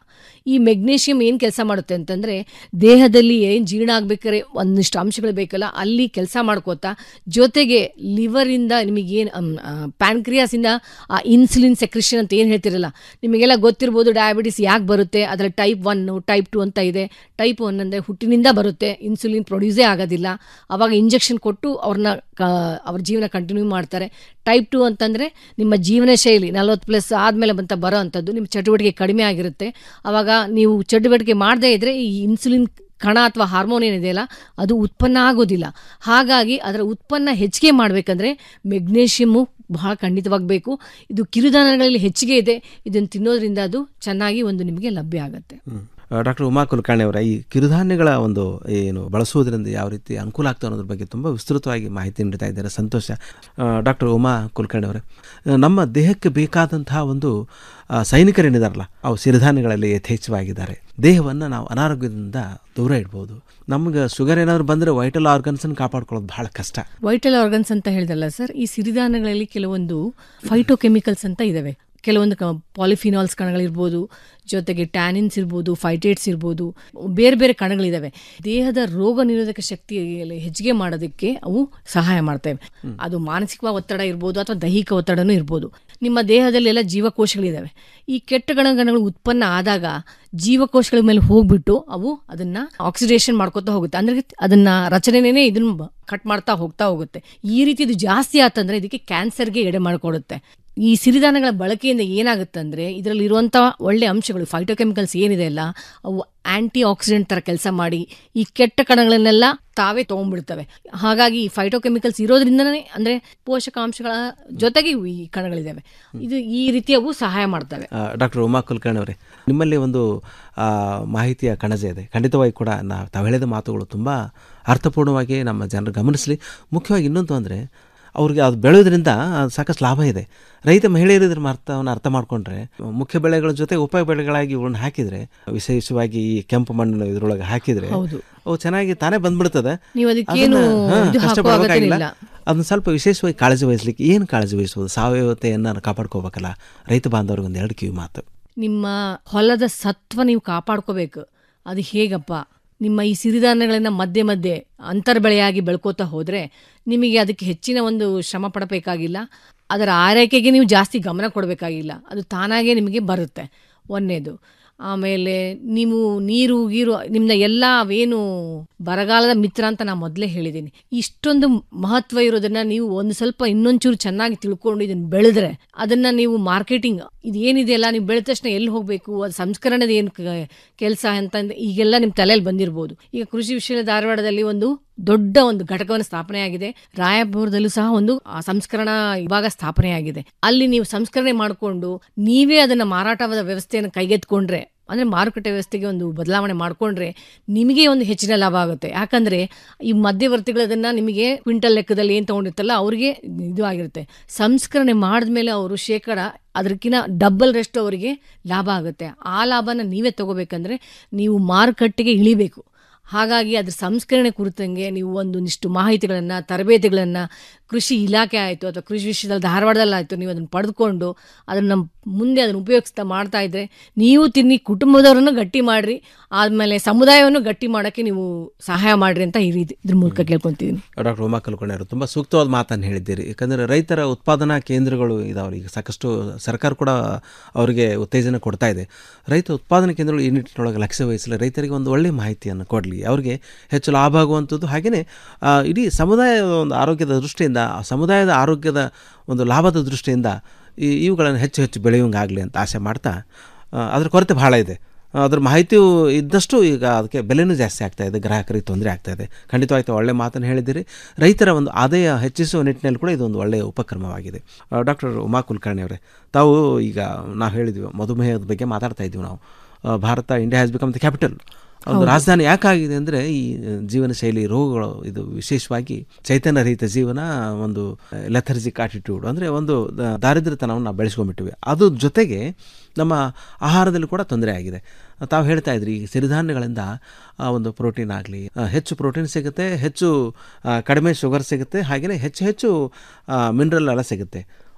ಈ ಮೆಗ್ನೀಷಿಯಂ ಏನು ಕೆಲಸ ಮಾಡುತ್ತೆ ಅಂತಂದ್ರೆ ದೇಹದಲ್ಲಿ ಏನು ಜೀರ್ಣ ಆಗ್ಬೇಕಾದ್ರೆ ಒಂದಿಷ್ಟು ಅಂಶಗಳು ಬೇಕಲ್ಲ ಅಲ್ಲಿ ಕೆಲಸ ಮಾಡ್ಕೋತಾ ಜೊತೆಗೆ ಲಿವರಿಂದ ನಿಮಗೇನು ಪ್ಯಾನ್ಕ್ರಿಯಾಸಿಂದ ಆ ಇನ್ಸುಲಿನ್ ಸೆಕ್ರಿಷನ್ ಅಂತ ಏನು ಹೇಳ್ತಿರಲ್ಲ ನಿಮಗೆಲ್ಲ ಗೊತ್ತಿರ್ಬೋದು ಡಯಾಬಿಟಿಸ್ ಯಾಕೆ ಬರುತ್ತೆ ಅದರಲ್ಲಿ ಟೈಪ್ ಒನ್ ಟೈಪ್ ಟು ಅಂತ ಇದೆ ಟೈಪ್ ಒನ್ ಅಂದರೆ ಹುಟ್ಟಿನಿಂದ ಬರುತ್ತೆ ಇನ್ಸುಲಿನ್ ಪ್ರೊಡ್ಯೂಸೇ ಆಗೋದಿಲ್ಲ ಅವಾಗ ಇಂಜೆಕ್ಷನ್ ಕೊಟ್ಟು ಅವ್ರನ್ನ ಅವ್ರ ಜೀವನ ಕಂಟಿನ್ಯೂ ಮಾಡ್ತಾರೆ ಟೈಪ್ ಟು ಅಂತಂದರೆ ನಿಮ್ಮ ಜೀವನ ಶೈಲಿ ನಲ್ವತ್ತು ಪ್ಲಸ್ ಆದಮೇಲೆ ಬಂತ ಬರೋ ಅಂಥದ್ದು ನಿಮ್ಮ ಚಟುವಟಿಕೆ ಕಡಿಮೆ ಆಗಿರುತ್ತೆ ಅವಾಗ ನೀವು ಚಟುವಟಿಕೆ ಮಾಡದೇ ಇದ್ದರೆ ಈ ಇನ್ಸುಲಿನ್ ಕಣ ಅಥವಾ ಹಾರ್ಮೋನ್ ಏನಿದೆಯಲ್ಲ ಅದು ಉತ್ಪನ್ನ ಆಗೋದಿಲ್ಲ ಹಾಗಾಗಿ ಅದರ ಉತ್ಪನ್ನ ಹೆಚ್ಚಿಗೆ ಮಾಡಬೇಕಂದ್ರೆ ಮೆಗ್ನೇಷಿಯಮ್ಮು ಬಹಳ ಖಂಡಿತವಾಗಿ ಬೇಕು ಇದು ಕಿರುಧಾನ್ಯಗಳಲ್ಲಿ ಹೆಚ್ಚಿಗೆ ಇದೆ ಇದನ್ನು ತಿನ್ನೋದ್ರಿಂದ ಅದು ಚೆನ್ನಾಗಿ ಒಂದು ನಿಮಗೆ ಲಭ್ಯ ಆಗುತ್ತೆ ಡಾಕ್ಟರ್ ಉಮಾ ಕುಲಕರ್ಣಿ ಅವರ ಈ ಕಿರುಧಾನ್ಯಗಳ ಒಂದು ಏನು ಬಳಸುವುದರಿಂದ ಯಾವ ರೀತಿ ಅನುಕೂಲ ಆಗ್ತದೆ ಅನ್ನೋದ್ರ ಬಗ್ಗೆ ತುಂಬ ವಿಸ್ತೃತವಾಗಿ ಮಾಹಿತಿ ನೀಡ್ತಾ ಇದ್ದಾರೆ ಸಂತೋಷ ಡಾಕ್ಟರ್ ಉಮಾ ಕುಲಕರ್ಣಿ ಅವರೇ ನಮ್ಮ ದೇಹಕ್ಕೆ ಬೇಕಾದಂತಹ ಒಂದು ಆ, ಸೈನಿಕರೇನಿದಾರಲ್ಲ ಅವು ಸಿರಿಧಾನ್ಯಗಳಲ್ಲಿ ಯಥೇಚ್ಛವಾಗಿದ್ದಾರೆ ದೇಹವನ್ನು ನಾವು ಅನಾರೋಗ್ಯದಿಂದ ದೂರ ಇಡ್ಬೋದು ನಮ್ಗೆ ಶುಗರ್ ಏನಾದರೂ ಬಂದರೆ ವೈಟಲ್ ಆರ್ಗನ್ಸನ್ನು ಕಾಪಾಡ್ಕೊಳ್ಳೋದು ಬಹಳ ಕಷ್ಟ ವೈಟಲ್ ಆರ್ಗನ್ಸ್ ಅಂತ ಹೇಳಿದಲ್ಲ ಸರ್ ಈ ಸಿರಿಧಾನ್ಯಗಳಲ್ಲಿ ಕೆಲವೊಂದು ಫೈಟೋಕೆಮಿಕಲ್ಸ್ ಅಂತ ಇದಾವೆ ಕೆಲವೊಂದು ಕ ಪಾಲಿಫಿನಾಲ್ಸ್ ಕಣಗಳಿರ್ಬೋದು ಜೊತೆಗೆ ಟ್ಯಾನಿನ್ಸ್ ಇರ್ಬೋದು ಫೈಟೇಟ್ಸ್ ಇರ್ಬೋದು ಬೇರೆ ಬೇರೆ ಕಣಗಳಿದಾವೆ ದೇಹದ ರೋಗ ನಿರೋಧಕ ಶಕ್ತಿಯಲ್ಲಿ ಹೆಚ್ಚಿಗೆ ಮಾಡೋದಕ್ಕೆ ಅವು ಸಹಾಯ ಮಾಡ್ತವೆ ಅದು ಮಾನಸಿಕ ಒತ್ತಡ ಇರ್ಬೋದು ಅಥವಾ ದೈಹಿಕ ಒತ್ತಡನೂ ಇರ್ಬೋದು ನಿಮ್ಮ ದೇಹದಲ್ಲಿ ಎಲ್ಲ ಜೀವಕೋಶಗಳಿದಾವೆ ಈ ಕೆಟ್ಟ ಗಣಗಣಗಳು ಉತ್ಪನ್ನ ಆದಾಗ ಜೀವಕೋಶಗಳ ಮೇಲೆ ಹೋಗ್ಬಿಟ್ಟು ಅವು ಅದನ್ನ ಆಕ್ಸಿಡೇಷನ್ ಮಾಡ್ಕೊತಾ ಹೋಗುತ್ತೆ ಅಂದ್ರೆ ಅದನ್ನ ರಚನೆನೇ ಇದನ್ನ ಕಟ್ ಮಾಡ್ತಾ ಹೋಗ್ತಾ ಹೋಗುತ್ತೆ ಈ ರೀತಿ ಇದು ಜಾಸ್ತಿ ಆತಂದ್ರೆ ಇದಕ್ಕೆ ಕ್ಯಾನ್ಸರ್ಗೆ ಎಡೆ ಮಾಡಿಕೊಡುತ್ತೆ ಈ ಸಿರಿಧಾನ್ಯಗಳ ಬಳಕೆಯಿಂದ ಏನಾಗುತ್ತೆ ಅಂದರೆ ಇದರಲ್ಲಿ ಇರುವಂಥ ಒಳ್ಳೆ ಅಂಶಗಳು ಫೈಟೋಕೆಮಿಕಲ್ಸ್ ಏನಿದೆ ಅಲ್ಲ ಅವು ಆಂಟಿ ಆಕ್ಸಿಡೆಂಟ್ ಥರ ಕೆಲಸ ಮಾಡಿ ಈ ಕೆಟ್ಟ ಕಣಗಳನ್ನೆಲ್ಲ ತಾವೇ ತೊಗೊಂಡ್ಬಿಡ್ತವೆ ಹಾಗಾಗಿ ಈ ಫೈಟೋಕೆಮಿಕಲ್ಸ್ ಇರೋದ್ರಿಂದನೇ ಅಂದರೆ ಪೋಷಕಾಂಶಗಳ ಜೊತೆಗೆ ಇವು ಈ ಕಣಗಳಿದ್ದಾವೆ ಇದು ಈ ರೀತಿ ಅವು ಸಹಾಯ ಮಾಡ್ತವೆ ಡಾಕ್ಟರ್ ಉಮಾ ಕುಲಕರ್ಣಿ ಅವರೇ ನಿಮ್ಮಲ್ಲಿ ಒಂದು ಆ, ಮಾಹಿತಿಯ ಕಣಜ ಇದೆ ಖಂಡಿತವಾಗಿ ಕೂಡ ನಾ ತಾವು ಹೇಳಿದ ಮಾತುಗಳು ತುಂಬ ಅರ್ಥಪೂರ್ಣವಾಗಿ ನಮ್ಮ ಜನರು ಗಮನಿಸಲಿ ಮುಖ್ಯವಾಗಿ ಇನ್ನೊಂದು ಅಂದರೆ ಅವ್ರಿಗೆ ಅದು ಬೆಳೆಯೋದ್ರಿಂದ ಸಾಕಷ್ಟು ಲಾಭ ಇದೆ ರೈತ ಮಹಿಳೆಯರು ಇದ್ರ ಅರ್ಥವನ್ನು ಅರ್ಥ ಮಾಡಿಕೊಂಡ್ರೆ ಮುಖ್ಯ ಬೆಳೆಗಳ ಜೊತೆ ಉಪ ಬೆಳೆಗಳಾಗಿ ಇವುಗಳನ್ನ ಹಾಕಿದರೆ ವಿಶೇಷವಾಗಿ ಈ ಕೆಂಪು ಮಣ್ಣು ಇದ್ರೊಳಗೆ ಹಾಕಿದರೆ ಹೌದು. ಅವು ಚೆನ್ನಾಗಿ ತಾನೇ ಬಂದ್ಬಿಡ್ತದೆ ನೀವು ಅದಕ್ಕೇನು ಅದನ್ನ, ಹಾ, ಇದು ಹಾಕೋ ಕಷ್ಟಪಡ್ಬೇಕಾಗಿಲ್ಲ. ಅಗತ್ಯವಿಲ್ಲ. ಅದನ್ನ ಸ್ವಲ್ಪ ವಿಶೇಷವಾಗಿ ಕಾಳಜಿ ವಹಿಸ್ಲಿಕ್ಕೆ ಏನು ಕಾಳಜಿ ವಹಿಸೋದು ಸಾವಯವತೆಯನ್ನು ಕಾಪಾಡ್ಕೋಬೇಕಲ್ಲ ರೈತ ಬಾಂಧವ್ರಿಗೆ ಒಂದು ಎರಡು ಕಿವಿ ಮಾತು ನಿಮ್ಮ ಹೊಲದ ಸತ್ವ ನೀವು ಕಾಪಾಡ್ಕೋಬೇಕು ಅದು ಹೇಗಪ್ಪ ನಿಮ್ಮ ಈ ಸಿರಿಧಾನ್ಯಗಳನ್ನ ಮಧ್ಯೆ ಮಧ್ಯೆ ಅಂತರ್ಬೆಳೆಯಾಗಿ ಬೆಳ್ಕೋತಾ ಹೋದರೆ ನಿಮಗೆ ಅದಕ್ಕೆ ಹೆಚ್ಚಿನ ಒಂದು ಶ್ರಮ ಪಡಬೇಕಾಗಿಲ್ಲ ಅದರ ಆರೈಕೆಗೆ ನೀವು ಜಾಸ್ತಿ ಗಮನ ಕೊಡಬೇಕಾಗಿಲ್ಲ ಅದು ತಾನಾಗೇ ನಿಮಗೆ ಬರುತ್ತೆ ಒಂದನೇದು ಆಮೇಲೆ ನೀವು ನೀರು ಗೀರು ನಿಮ್ನ ಎಲ್ಲ ಅವೇನು ಬರಗಾಲದ ಮಿತ್ರ ಅಂತ ನಾನು ಮೊದಲೇ ಹೇಳಿದ್ದೀನಿ ಇಷ್ಟೊಂದು ಮಹತ್ವ ಇರೋದನ್ನ ನೀವು ಒಂದು ಸ್ವಲ್ಪ ಇನ್ನೊಂಚೂರು ಚೆನ್ನಾಗಿ ತಿಳ್ಕೊಂಡು ಇದನ್ನ ಬೆಳೆದ್ರೆ ಅದನ್ನ ನೀವು ಮಾರ್ಕೆಟಿಂಗ್ ಇದು ಏನಿದೆಯಲ್ಲ ನೀವು ಬೆಳೆದ ತಕ್ಷಣ ಎಲ್ಲಿ ಹೋಗಬೇಕು ಅದು ಸಂಸ್ಕರಣದ ಏನು ಕೆಲಸ ಅಂತ ಅಂದ್- ಈಗೆಲ್ಲ ನಿಮ್ಮ ತಲೆಯಲ್ಲಿ ಬಂದಿರ್ಬೋದು ಈಗ ಕೃಷಿ ವಿಶ್ವವಿದ್ಯಾಲಯ ಧಾರವಾಡದಲ್ಲಿ ಒಂದು ದೊಡ್ಡ ಒಂದು ಘಟಕವನ್ನು ಸ್ಥಾಪನೆ ಆಗಿದೆ ರಾಯಪುರದಲ್ಲೂ ಸಹ ಒಂದು ಆ, ಸಂಸ್ಕರಣಾ ವಿಭಾಗ ಸ್ಥಾಪನೆ ಆಗಿದೆ ಅಲ್ಲಿ ನೀವು ಸಂಸ್ಕರಣೆ ಮಾಡಿಕೊಂಡು ನೀವೇ ಅದನ್ನ ಮಾರಾಟವಾದ ವ್ಯವಸ್ಥೆಯನ್ನು ಕೈಗೆತ್ಕೊಂಡ್ರೆ ಅಂದ್ರೆ ಮಾರುಕಟ್ಟೆ ವ್ಯವಸ್ಥೆಗೆ ಒಂದು ಬದಲಾವಣೆ ಮಾಡಿಕೊಂಡ್ರೆ ನಿಮಗೆ ಒಂದು ಹೆಚ್ಚಿನ ಲಾಭ ಆಗುತ್ತೆ ಯಾಕಂದ್ರೆ ಈ ಮಧ್ಯವರ್ತಿಗಳು ಅದನ್ನ ನಿಮಗೆ ಕ್ವಿಂಟಲ್ ಲೆಕ್ಕದಲ್ಲಿ ಏನು ತಗೊಂಡಿರ್ತಲ್ಲ ಅವ್ರಿಗೆ ಇದು ಆಗಿರುತ್ತೆ ಸಂಸ್ಕರಣೆ ಮಾಡಿದ್ಮೇಲೆ ಅವರು ಶೇಕಡ ಅದಕ್ಕಿಂತ ಡಬಲ್ ರಷ್ಟು ಅವರಿಗೆ ಲಾಭ ಆಗುತ್ತೆ ಆ ಲಾಭನ ನೀವೇ ತಗೋಬೇಕಂದ್ರೆ ನೀವು ಮಾರುಕಟ್ಟೆಗೆ ಇಳಿಬೇಕು ಹಾಗಾಗಿ ಅದ್ರ ಸಂಸ್ಕರಣೆ ಕುರಿತಂಗೆ ನೀವು ಒಂದೊಂದಿಷ್ಟು ಮಾಹಿತಿಗಳನ್ನು ತರಬೇತಿಗಳನ್ನು ಕೃಷಿ ಇಲಾಖೆ ಆಯಿತು ಅಥವಾ ಕೃಷಿ ವಿಶ್ವದಲ್ಲಿ ಧಾರವಾಡದಲ್ಲಿ ಆಯಿತು ನೀವು ಅದನ್ನು ಪಡೆದುಕೊಂಡು ಅದನ್ನು ಮುಂದೆ ಅದನ್ನು ಉಪಯೋಗಿಸ್ತಾ ಮಾಡ್ತಾ ಇದ್ರೆ ನೀವು ತಿನ್ನಿ ಕುಟುಂಬದವರನ್ನು ಗಟ್ಟಿ ಮಾಡ್ರಿ ಆದಮೇಲೆ ಸಮುದಾಯವನ್ನು ಗಟ್ಟಿ ಮಾಡೋಕ್ಕೆ ನೀವು ಸಹಾಯ ಮಾಡ್ರಿ ಅಂತ ಈ ರೀತಿ ಇದ್ರ ಮೂಲಕ ಕೇಳ್ಕೊತಿದ್ದೀನಿ ಡಾಕ್ಟರ್ ಉಮಾ ಕುಲಕರ್ಣಿ ಅವರು ತುಂಬ ಸೂಕ್ತವಾದ ಮಾತನ್ನು ಹೇಳಿದ್ದೀರಿ ಯಾಕಂದರೆ ರೈತರ ಉತ್ಪಾದನಾ ಕೇಂದ್ರಗಳು ಇದಾವೆ ಈಗ ಸಾಕಷ್ಟು ಸರ್ಕಾರ ಕೂಡ ಅವರಿಗೆ ಉತ್ತೇಜನ ಕೊಡ್ತಾ ಇದೆ ರೈತ ಉತ್ಪಾದನಾ ಕೇಂದ್ರಗಳು ಈ ನಿಟ್ಟಿನೊಳಗೆ ಲಕ್ಷ್ಯ ವಹಿಸಲಿ ರೈತರಿಗೆ ಒಂದು ಒಳ್ಳೆಯ ಮಾಹಿತಿಯನ್ನು ಕೊಡಲಿ ಅವರಿಗೆ ಹೆಚ್ಚು ಲಾಭ ಆಗುವಂಥದ್ದು ಹಾಗೆಯೇ ಆ, ಇಡೀ ಸಮುದಾಯದ ಒಂದು ಆರೋಗ್ಯದ ದೃಷ್ಟಿಯಿಂದ ಆ ಸಮುದಾಯದ ಆರೋಗ್ಯದ ಒಂದು ಲಾಭದ ದೃಷ್ಟಿಯಿಂದ ಈ ಇವುಗಳನ್ನು ಹೆಚ್ಚು ಹೆಚ್ಚು ಬೆಳೆಯುವಂಗಾಗಲಿ ಅಂತ ಆಸೆ ಮಾಡ್ತಾ ಆ, ಅದ್ರ ಕೊರತೆ ಬಹಳ ಇದೆ ಅದ್ರ ಮಾಹಿತಿಯು ಇದ್ದಷ್ಟು ಈಗ ಅದಕ್ಕೆ ಬೆಲೆನೂ ಜಾಸ್ತಿ ಆಗ್ತಾ ಇದೆ ಗ್ರಾಹಕರಿಗೆ ತೊಂದರೆ ಆಗ್ತಾ ಇದೆ ಖಂಡಿತವಾಗಿ ತಾವು ಒಳ್ಳೆ ಮಾತನ್ನು ಹೇಳಿದ್ದೀರಿ ರೈತರ ಒಂದು ಆದಾಯ ಹೆಚ್ಚಿಸುವ ನಿಟ್ಟಿನಲ್ಲಿ ಕೂಡ ಇದೊಂದು ಒಳ್ಳೆಯ ಉಪಕ್ರಮವಾಗಿದೆ ಡಾಕ್ಟರ್ ಉಮಾ ಕುಲಕರ್ಣಿ ಅವರೇ ತಾವು ಈಗ ನಾವು ಹೇಳಿದ್ವಿ ಮಧುಮೇಹದ ಬಗ್ಗೆ ಮಾತಾಡ್ತಾ ಇದ್ದೀವಿ ನಾವು ಆ, Bharat India has become the capital ಒಂದು ಹೌದು. ರಾಜಧಾನಿ ಯಾಕಾಗಿದೆ ಅಂದರೆ ಈ ಜೀವನ ಶೈಲಿ ರೋಗಗಳು ಇದು ವಿಶೇಷವಾಗಿ ಚೈತನ್ಯ ರಹಿತ ಜೀವನ ಒಂದು ಲೆಥರ್ಜಿಕ್ ಆಟಿಟ್ಯೂಡ್ ಅಂದರೆ ಒಂದು ದ- ದಾರಿದ್ರ್ಯತನವನ್ನು ನಾವು ಬೆಳೆಸ್ಕೊಂಡ್ಬಿಟ್ಟಿವಿ ಅದು ಜೊತೆಗೆ ನಮ್ಮ ಆಹಾರದಲ್ಲಿ ಕೂಡ ತೊಂದರೆ ಆಗಿದೆ ತಾವು ಹೇಳ್ತಾ ಇದ್ರಿ ಈ ಸಿರಿಧಾನ್ಯಗಳಿಂದ ಆ, ಒಂದು ಪ್ರೋಟೀನ್ ಆಗಲಿ ಹೆಚ್ಚು ಪ್ರೋಟೀನ್ ಸಿಗುತ್ತೆ ಹೆಚ್ಚು ಆ, ಕಡಿಮೆ ಶುಗರ್ ಸಿಗುತ್ತೆ ಹಾಗೆಯೇ ಹೆಚ್ಚು ಹೆಚ್ಚು ಮಿನರಲ್ ಎಲ್ಲ ಸಿಗುತ್ತೆ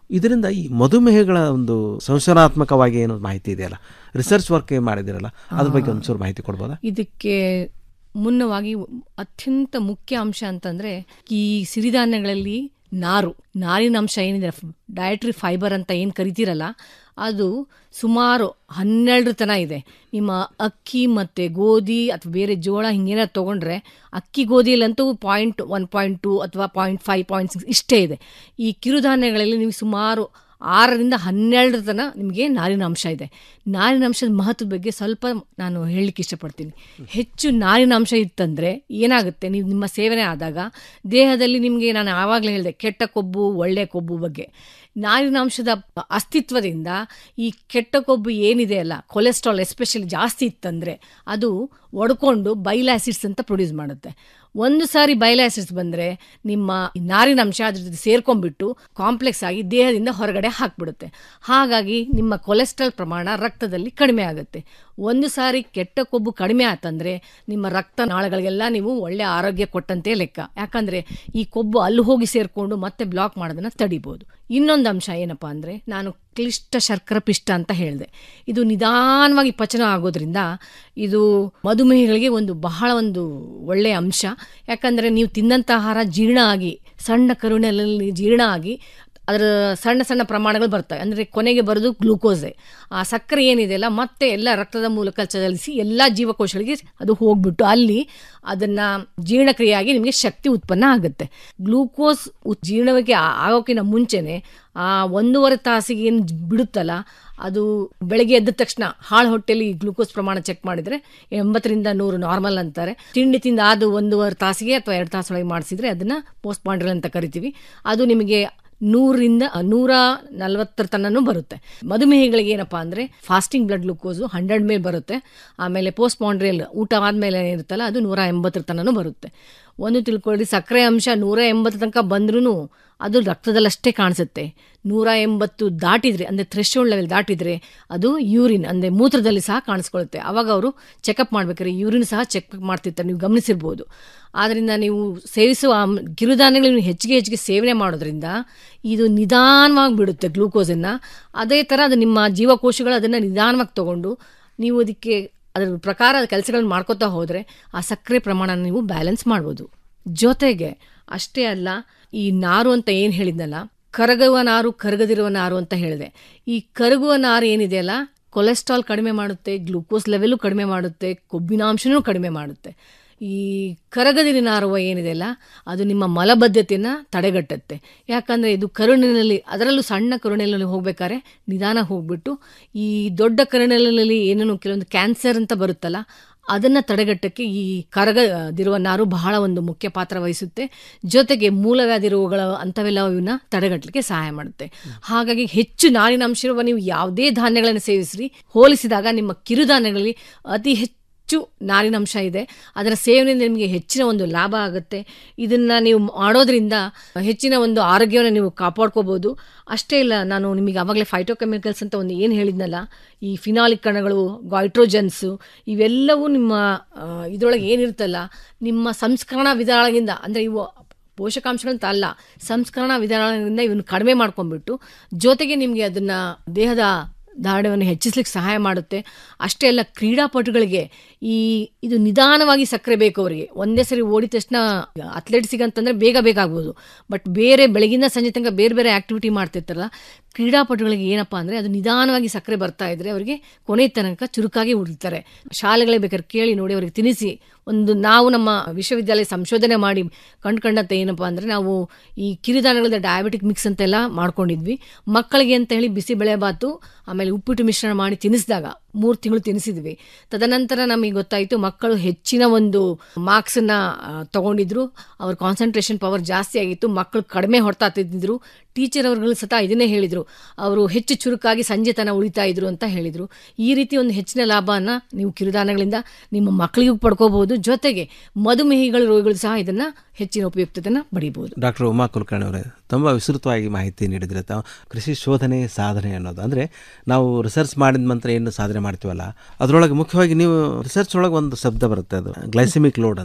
ಇದರಿಂದ ಈ ಮಧುಮೇಹಗಳ ಒಂದು ಸಂಶೋಧನಾತ್ಮಕವಾಗಿ ಏನು ಮಾಹಿತಿ ಇದೆಯಲ್ಲ ರಿಸರ್ಚ್ ವರ್ಕ್ ಮಾಡಿದಿರಲ್ಲ ಅದ್ರ ಬಗ್ಗೆ ಒಂಚೂರು ಮಾಹಿತಿ ಕೊಡ್ಬೋದಾ ಇದಕ್ಕೆ ಮುನ್ನವಾಗಿ ಅತ್ಯಂತ ಮುಖ್ಯ ಅಂಶ ಅಂತಂದ್ರೆ ಈ ಸಿರಿಧಾನ್ಯಗಳಲ್ಲಿ ನಾರು ನಾರಿನ ಅಂಶ ಏನಿದೆ ಡಯಟ್ರಿ ಫೈಬರ್ ಅಂತ ಏನು ಕರಿತೀರಲ್ಲ ಅದು ಸುಮಾರು ಹನ್ನೆರಡು ತನ ಇದೆ ನಿಮ್ಮ ಅಕ್ಕಿ ಮತ್ತು ಗೋಧಿ ಅಥವಾ ಬೇರೆ ಜೋಳ ಹಿಂಗೇನಾದ್ರು ತೊಗೊಂಡ್ರೆ ಅಕ್ಕಿ ಗೋಧಿಯಲ್ಲಂತೂ ಪಾಯಿಂಟ್ ಒನ್ ಪಾಯಿಂಟ್ ಟು ಅಥವಾ ಪಾಯಿಂಟ್ ಫೈವ್ ಪಾಯಿಂಟ್ ಸಿಕ್ಸ್ ಇಷ್ಟೇ ಇದೆ ಈ ಕಿರುಧಾನ್ಯಗಳಲ್ಲಿ ನೀವು ಸುಮಾರು ಆರರಿಂದ ಹನ್ನೆರಡರ ತನ ನಿಮಗೆ ನಾರಿನ ಅಂಶ ಇದೆ ನಾರಿನ ಅಂಶದ ಮಹತ್ವದ ಬಗ್ಗೆ ಸ್ವಲ್ಪ ನಾನು ಹೇಳಲಿಕ್ಕೆ ಇಷ್ಟಪಡ್ತೀನಿ ಹೆಚ್ಚು ನಾರಿನ ಅಂಶ ಇತ್ತಂದರೆ ಏನಾಗುತ್ತೆ ನೀವು ನಿಮ್ಮ ಸೇವನೆ ಆದಾಗ ದೇಹದಲ್ಲಿ ನಿಮಗೆ ನಾನು ಆವಾಗಲೇ ಹೇಳಿದೆ ಕೆಟ್ಟ ಕೊಬ್ಬು ಒಳ್ಳೆಯ ಕೊಬ್ಬು ಬಗ್ಗೆ ನಾರಿನ ಅಂಶದ ಅಸ್ತಿತ್ವದಿಂದ ಈ ಕೆಟ್ಟ ಕೊಬ್ಬು ಏನಿದೆ ಅಲ್ಲ ಕೊಲೆಸ್ಟ್ರಾಲ್ ಎಸ್ಪೆಷಲಿ ಜಾಸ್ತಿ ಇತ್ತಂದರೆ ಅದು ಒಡ್ಕೊಂಡು ಬೈಲ್ ಆಸಿಡ್ಸ್ ಅಂತ ಪ್ರೊಡ್ಯೂಸ್ ಮಾಡುತ್ತೆ ಒಂದು ಸಾರಿ ಬೈಲ್ ಆಸಿಡ್ಸ್ ಬಂದರೆ ನಿಮ್ಮ ಈ ನಾರಿನ ಅಂಶ ಅದ್ರ ಜೊತೆ ಸೇರ್ಕೊಂಡ್ಬಿಟ್ಟು ಕಾಂಪ್ಲೆಕ್ಸ್ ಆಗಿ ದೇಹದಿಂದ ಹೊರಗಡೆ ಹಾಕ್ಬಿಡುತ್ತೆ ಹಾಗಾಗಿ ನಿಮ್ಮ ಕೊಲೆಸ್ಟ್ರಾಲ್ ಪ್ರಮಾಣ ರಕ್ತದಲ್ಲಿ ಕಡಿಮೆ ಆಗುತ್ತೆ ಒಂದು ಸಾರಿ ಕೆಟ್ಟ ಕೊಬ್ಬು ಕಡಿಮೆ ಆತಂದ್ರೆ ನಿಮ್ಮ ರಕ್ತ ನಾಳಗಳಿಗೆಲ್ಲ ನೀವು ಒಳ್ಳೆ ಆರೋಗ್ಯ ಕೊಟ್ಟಂತೆ ಲೆಕ್ಕ ಯಾಕಂದ್ರೆ ಈ ಕೊಬ್ಬು ಅಲ್ಲಿ ಹೋಗಿ ಸೇರ್ಕೊಂಡು ಮತ್ತೆ ಬ್ಲಾಕ್ ಮಾಡೋದನ್ನ ತಡಿಬೋದು ಇನ್ನೊಂದು ಅಂಶ ಏನಪ್ಪಾ ಅಂದ್ರೆ ನಾನು ಕ್ಲಿಷ್ಟ ಶರ್ಕರ ಪಿಷ್ಟ ಅಂತ ಹೇಳಿದೆ ಇದು ನಿಧಾನವಾಗಿ ಪಚನ ಆಗೋದ್ರಿಂದ ಇದು ಮಧುಮೇಹಿಗಳಿಗೆ ಒಂದು ಬಹಳ ಒಂದು ಒಳ್ಳೆಯ ಅಂಶ ಯಾಕಂದ್ರೆ ನೀವು ತಿನ್ನಂತ ಆಹಾರ ಜೀರ್ಣ ಆಗಿ ಸಣ್ಣ ಕರುಣೆಯಲ್ಲಿ ಜೀರ್ಣ ಆಗಿ ಅದರ ಸಣ್ಣ ಸಣ್ಣ ಪ್ರಮಾಣಗಳು ಬರ್ತವೆ ಅಂದರೆ ಕೊನೆಗೆ ಬರೋದು ಗ್ಲೂಕೋಸೆ ಆ ಸಕ್ಕರೆ ಏನಿದೆಯಲ್ಲ ಮತ್ತೆ ಎಲ್ಲ ರಕ್ತದ ಮೂಲಕ ಚಲಿಸಿ ಎಲ್ಲ ಜೀವಕೋಶಗಳಿಗೆ ಅದು ಹೋಗ್ಬಿಟ್ಟು ಅಲ್ಲಿ ಅದನ್ನ ಜೀರ್ಣಕ್ರಿಯೆಯಾಗಿ ನಿಮಗೆ ಶಕ್ತಿ ಉತ್ಪನ್ನ ಆಗುತ್ತೆ ಗ್ಲೂಕೋಸ್ ಉತ್- ಜೀರ್ಣಕ್ಕೆ ಆ- ಆಗೋಕ್ಕಿಂತ ಮುಂಚೆನೆ ಆ ಒಂದೂವರೆ ತಾಸಿಗೆ ಏನು ಬಿಡುತ್ತಲ್ಲ ಅದು ಬೆಳಗ್ಗೆ ಎದ್ದ ತಕ್ಷಣ ಹಾಳು ಹೊಟ್ಟೆಲಿ ಗ್ಲೂಕೋಸ್ ಪ್ರಮಾಣ ಚೆಕ್ ಮಾಡಿದ್ರೆ ಎಂಬತ್ತರಿಂದ ನೂರು ನಾರ್ಮಲ್ ಅಂತಾರೆ ತಿಂಡಿ ತಿಂದ ಆದ ಒಂದೂವರೆ ತಾಸಿಗೆ ಅಥವಾ ಎರಡು ತಾಸೊಳಗೆ ಮಾಡಿಸಿದ್ರೆ ಅದನ್ನ ಪೋಸ್ಟ್ ಪಾಂಡ್ರಲ್ ಅಂತ ಕರಿತೀವಿ ಅದು ನಿಮಗೆ ನೂರರಿಂದ ನೂರ ನಲವತ್ತರ ತನೂ ಬರುತ್ತೆ ಮಧುಮೇಹಿಗಳಿಗೆ ಏನಪ್ಪಾ ಅಂದ್ರೆ ಫಾಸ್ಟಿಂಗ್ ಬ್ಲಡ್ ಗ್ಲೂಕೋಸು ಹಂಡ್ರೆಡ್ ಮೇಲೆ ಬರುತ್ತೆ ಆಮೇಲೆ ಪೋಸ್ಟ್ ಪಾಂಡ್ರಿಯಲ್ ಊಟ ಆದ್ಮೇಲೆ ಇರುತ್ತಲ್ಲ ಅದು ನೂರ ಎಂಬತ್ತರ ತನೂ ಬರುತ್ತೆ ಒಂದು ತಿಳ್ಕೊಳ್ಳಿ ಸಕ್ಕರೆ ಅಂಶ ನೂರ ಎಂಬತ್ತು ತನಕ ಬಂದ್ರೂ ಅದು ರಕ್ತದಲ್ಲಷ್ಟೇ ಕಾಣಿಸುತ್ತೆ ನೂರ ಎಂಬತ್ತು ದಾಟಿದ್ರೆ ಅಂದರೆ ಥ್ರೆಶೋಲ್ಡ್ ಲೆವೆಲ್ ದಾಟಿದ್ರೆ ಅದು ಯೂರಿನ್ ಅಂದರೆ ಮೂತ್ರದಲ್ಲಿ ಸಹ ಕಾಣಿಸ್ಕೊಳ್ಳುತ್ತೆ ಅವಾಗ ಅವರು ಚೆಕಪ್ ಮಾಡ್ಬೇಕಾದ್ರೆ ಯೂರಿನ್ ಸಹ ಚೆಕ್ ಮಾಡ್ತಿರ್ತಾರೆ ನೀವು ಗಮನಿಸಿರ್ಬೋದು ಆದ್ದರಿಂದ ನೀವು ಸೇವಿಸುವ ಆಮ್- ಕಿರುಧಾನ್ಯಗಳನ್ನು ಹೆಚ್ಚಿಗೆ ಹೆಚ್ಚಿಗೆ ಸೇವನೆ ಮಾಡೋದ್ರಿಂದ ಇದು ನಿಧಾನವಾಗಿ ಬಿಡುತ್ತೆ ಗ್ಲೂಕೋಸನ್ನು ಅದೇ ಥರ ಅದು ನಿಮ್ಮ ಜೀವಕೋಶಗಳು ಅದನ್ನು ನಿಧಾನವಾಗಿ ತಗೊಂಡು ನೀವು ಅದಕ್ಕೆ ಅದರ ಪ್ರಕಾರ ಕೆಲಸಗಳನ್ನ ಮಾಡ್ಕೋತಾ ಹೋದರೆ ಆ ಸಕ್ಕರೆ ಪ್ರಮಾಣ ನೀವು ಬ್ಯಾಲೆನ್ಸ್ ಮಾಡ್ಬೋದು ಜೊತೆಗೆ ಅಷ್ಟೇ ಅಲ್ಲ ಈ ನಾರು ಅಂತ ಏನು ಹೇಳಿದ್ನಲ್ಲ ಕರಗುವ ನಾರು ಕರಗದಿರುವ ನಾರು ಅಂತ ಹೇಳಿದೆ ಈ ಕರಗುವ ನಾರು ಏನಿದೆಯಲ್ಲ ಕೊಲೆಸ್ಟ್ರಾಲ್ ಕಡಿಮೆ ಮಾಡುತ್ತೆ ಗ್ಲೂಕೋಸ್ ಲೆವೆಲು ಕಡಿಮೆ ಮಾಡುತ್ತೆ ಕೊಬ್ಬಿನಾಂಶನೂ ಕಡಿಮೆ ಮಾಡುತ್ತೆ ಈ ಕರಗದಿನ ನಾರುವ ಏನಿದೆಯಲ್ಲ ಅದು ನಿಮ್ಮ ಮಲಬದ್ಧತೆಯನ್ನು ತಡೆಗಟ್ಟುತ್ತೆ ಯಾಕಂದರೆ ಇದು ಕರುಣಿನಲ್ಲಿ ಅದರಲ್ಲೂ ಸಣ್ಣ ಕರುಣಿನಲ್ಲಿ ಹೋಗ್ಬೇಕಾದ್ರೆ ನಿಧಾನ ಹೋಗ್ಬಿಟ್ಟು ಈ ದೊಡ್ಡ ಕರುಣಿನಲ್ಲಿ ಏನೇನು ಕೆಲವೊಂದು ಕ್ಯಾನ್ಸರ್ ಅಂತ ಬರುತ್ತಲ್ಲ ಅದನ್ನು ತಡೆಗಟ್ಟಕ್ಕೆ ಈ ಕರಗದಿರುವ ನಾರು ಬಹಳ ಒಂದು ಮುಖ್ಯ ಪಾತ್ರ ವಹಿಸುತ್ತೆ ಜೊತೆಗೆ ಮೂಲವ್ಯಾಧಿ ರೋಗಗಳ ಅಂಥವೆಲ್ಲ ಇವನ್ನ ತಡೆಗಟ್ಟಲಿಕ್ಕೆ ಸಹಾಯ ಮಾಡುತ್ತೆ ಹಾಗಾಗಿ ಹೆಚ್ಚು ನಾರಿನ ಅಂಶ ಇರುವ ನೀವು ಯಾವುದೇ ಧಾನ್ಯಗಳನ್ನು ಸೇವಿಸ್ರಿ ಹೋಲಿಸಿದಾಗ ನಿಮ್ಮ ಕಿರುಧಾನ್ಯಗಳಲ್ಲಿ ಅತಿ ಹೆಚ್ಚು ಹೆಚ್ಚು ನಾರಿನಂಶ ಇದೆ ಅದರ ಸೇವನೆಯಿಂದ ನಿಮಗೆ ಹೆಚ್ಚಿನ ಒಂದು ಲಾಭ ಆಗುತ್ತೆ ಇದನ್ನ ನೀವು ಮಾಡೋದ್ರಿಂದ ಹೆಚ್ಚಿನ ಒಂದು ಆರೋಗ್ಯವನ್ನು ನೀವು ಕಾಪಾಡ್ಕೋಬಹುದು ಅಷ್ಟೇ ಇಲ್ಲ ನಾನು ನಿಮಗೆ ಆವಾಗಲೇ ಫೈಟೋಕೆಮಿಕಲ್ಸ್ ಅಂತ ಒಂದು ಏನು ಹೇಳಿದ್ನಲ್ಲ ಈ ಫಿನಾಲಿಕ್ ಕಣಗಳು ಗಾಯ್ಟ್ರೋಜನ್ಸು ಇವೆಲ್ಲವೂ ನಿಮ್ಮ ಆ, ಇದ್ರೊಳಗೆ ಏನಿರುತ್ತಲ್ಲ ನಿಮ್ಮ ಸಂಸ್ಕರಣಾ ವಿಧಾನದಿಂದ ಅಂದರೆ ಇವು ಪೋಷಕಾಂಶಗಳಂತ ಅಲ್ಲ ಸಂಸ್ಕರಣಾ ವಿಧಾನದಿಂದ ಇವನ್ನ ಕಡಿಮೆ ಮಾಡ್ಕೊಂಡ್ಬಿಟ್ಟು ಜೊತೆಗೆ ನಿಮಗೆ ಅದನ್ನ ದೇಹದ ದಾಢ್ಯವನ್ನು ಹೆಚ್ಚಿಸ್ಲಿಕ್ಕೆ ಸಹಾಯ ಮಾಡುತ್ತೆ ಅಷ್ಟೇ ಅಲ್ಲ ಕ್ರೀಡಾಪಟುಗಳಿಗೆ ಈ ಇದು ನಿಧಾನವಾಗಿ ಸಕ್ಕರೆ ಬೇಕು ಅವರಿಗೆ ಒಂದೇ ಸರಿ ಓಡಿದ ತಕ್ಷಣ ಅಥ್ಲೆಟ್ಸಿಗೆ ಅಂತಂದ್ರೆ ಬೇಗ ಬೇಕಾಗ್ಬೋದು ಬಟ್ ಬೇರೆ ಬೆಳಗಿನ ಸಂಜೆ ತನಕ ಬೇರೆ ಬೇರೆ ಆಕ್ಟಿವಿಟಿ ಮಾಡ್ತಿರ್ತಾರಲ್ಲ ಕ್ರೀಡಾಪಟುಗಳಿಗೆ ಏನಪ್ಪ ಅಂದರೆ ಅದು ನಿಧಾನವಾಗಿ ಸಕ್ಕರೆ ಬರ್ತಾ ಇದ್ರೆ ಅವರಿಗೆ ಕೊನೆ ತನಕ ಚುರುಕಾಗಿ ಉಳಿತಾರೆ ಶಾಲೆಗಳೇ ಬೇಕಾದ್ರೆ ಕೇಳಿ ನೋಡಿ ಅವರಿಗೆ ತಿನ್ನಿಸಿ ಒಂದು ನಾವು ನಮ್ಮ ವಿಶ್ವವಿದ್ಯಾಲಯ ಸಂಶೋಧನೆ ಮಾಡಿ ಕಂಡುಕೊಂಡಂತೆ ಏನಪ್ಪ ಅಂದರೆ ನಾವು ಈ ಕಿರುಧಾನ್ಯಗಳದ ಡಯಾಬಿಟಿಕ್ ಮಿಕ್ಸ್ ಅಂತೆಲ್ಲ ಮಾಡ್ಕೊಂಡಿದ್ವಿ ಮಕ್ಕಳಿಗೆ ಅಂತ ಹೇಳಿ ಬಿಸಿ ಬೆಳೆಬಾತು ಆಮೇಲೆ ಉಪ್ಪಿಟ್ಟು ಮಿಶ್ರಣ ಮಾಡಿ ತಿನ್ನಿಸಿದಾಗ ಮೂರು ತಿಂಗಳು ತಿನ್ನಿಸಿದ್ವಿ ತದನಂತರ ನಮಗೆ ಗೊತ್ತಾಯಿತು ಮಕ್ಕಳು ಹೆಚ್ಚಿನ ಒಂದು ಮಾರ್ಕ್ಸನ್ನ ತಗೊಂಡಿದ್ರು ಅವ್ರ ಕಾನ್ಸಂಟ್ರೇಷನ್ ಪವರ್ ಜಾಸ್ತಿ ಆಗಿತ್ತು ಮಕ್ಕಳು ಕಡಿಮೆ ಹೊಡ್ತಾ ತಿಂದಿದ್ರು ಟೀಚರ್ ಅವರುಗಳು ಸತ ಇದನ್ನೇ ಹೇಳಿದರು ಅವರು ಹೆಚ್ಚು ಚುರುಕಾಗಿ ಸಂಜೆ ತನ ಉಳಿತಾ ಇದ್ರು ಅಂತ ಹೇಳಿದರು ಈ ರೀತಿ ಒಂದು ಹೆಚ್ಚಿನ ಲಾಭನ ನೀವು ಕಿರುಧಾನ್ಯಗಳಿಂದ ನಿಮ್ಮ ಮಕ್ಕಳಿಗೂ ಪಡ್ಕೋಬಹುದು ಜೊತೆಗೆ ಮಧುಮೇಹಿಗಳ ರೋಗಿಗಳು ಸಹ ಇದನ್ನ ಹೆಚ್ಚಿನ ಉಪಯುಕ್ತತೆನ ಪಡಿಬಹುದು ಡಾಕ್ಟರ್ ಉಮಾ ಕುಲಕರ್ಣಿ ಅವರೇ ತುಂಬ ವಿಸ್ತೃತವಾಗಿ ಮಾಹಿತಿ ನೀಡಿದ್ರೆ ತಾವು ಕೃಷಿ ಶೋಧನೆ ಸಾಧನೆ ಅನ್ನೋದು ಅಂದರೆ ನಾವು ರಿಸರ್ಚ್ ಮಾಡಿದ ನಂತರ ಏನು ಸಾಧನೆ ಮಾಡ್ತೀವಲ್ಲ ಅದರೊಳಗೆ ಮುಖ್ಯವಾಗಿ ನೀವು ರಿಸರ್ಚ್ ಒಳಗೆ ಒಂದು ಶಬ್ದ ಬರುತ್ತೆ ಅದು ಗ್ಲೈಸೆಮಿಕ್ ಲೋಡ್ ಅಂತ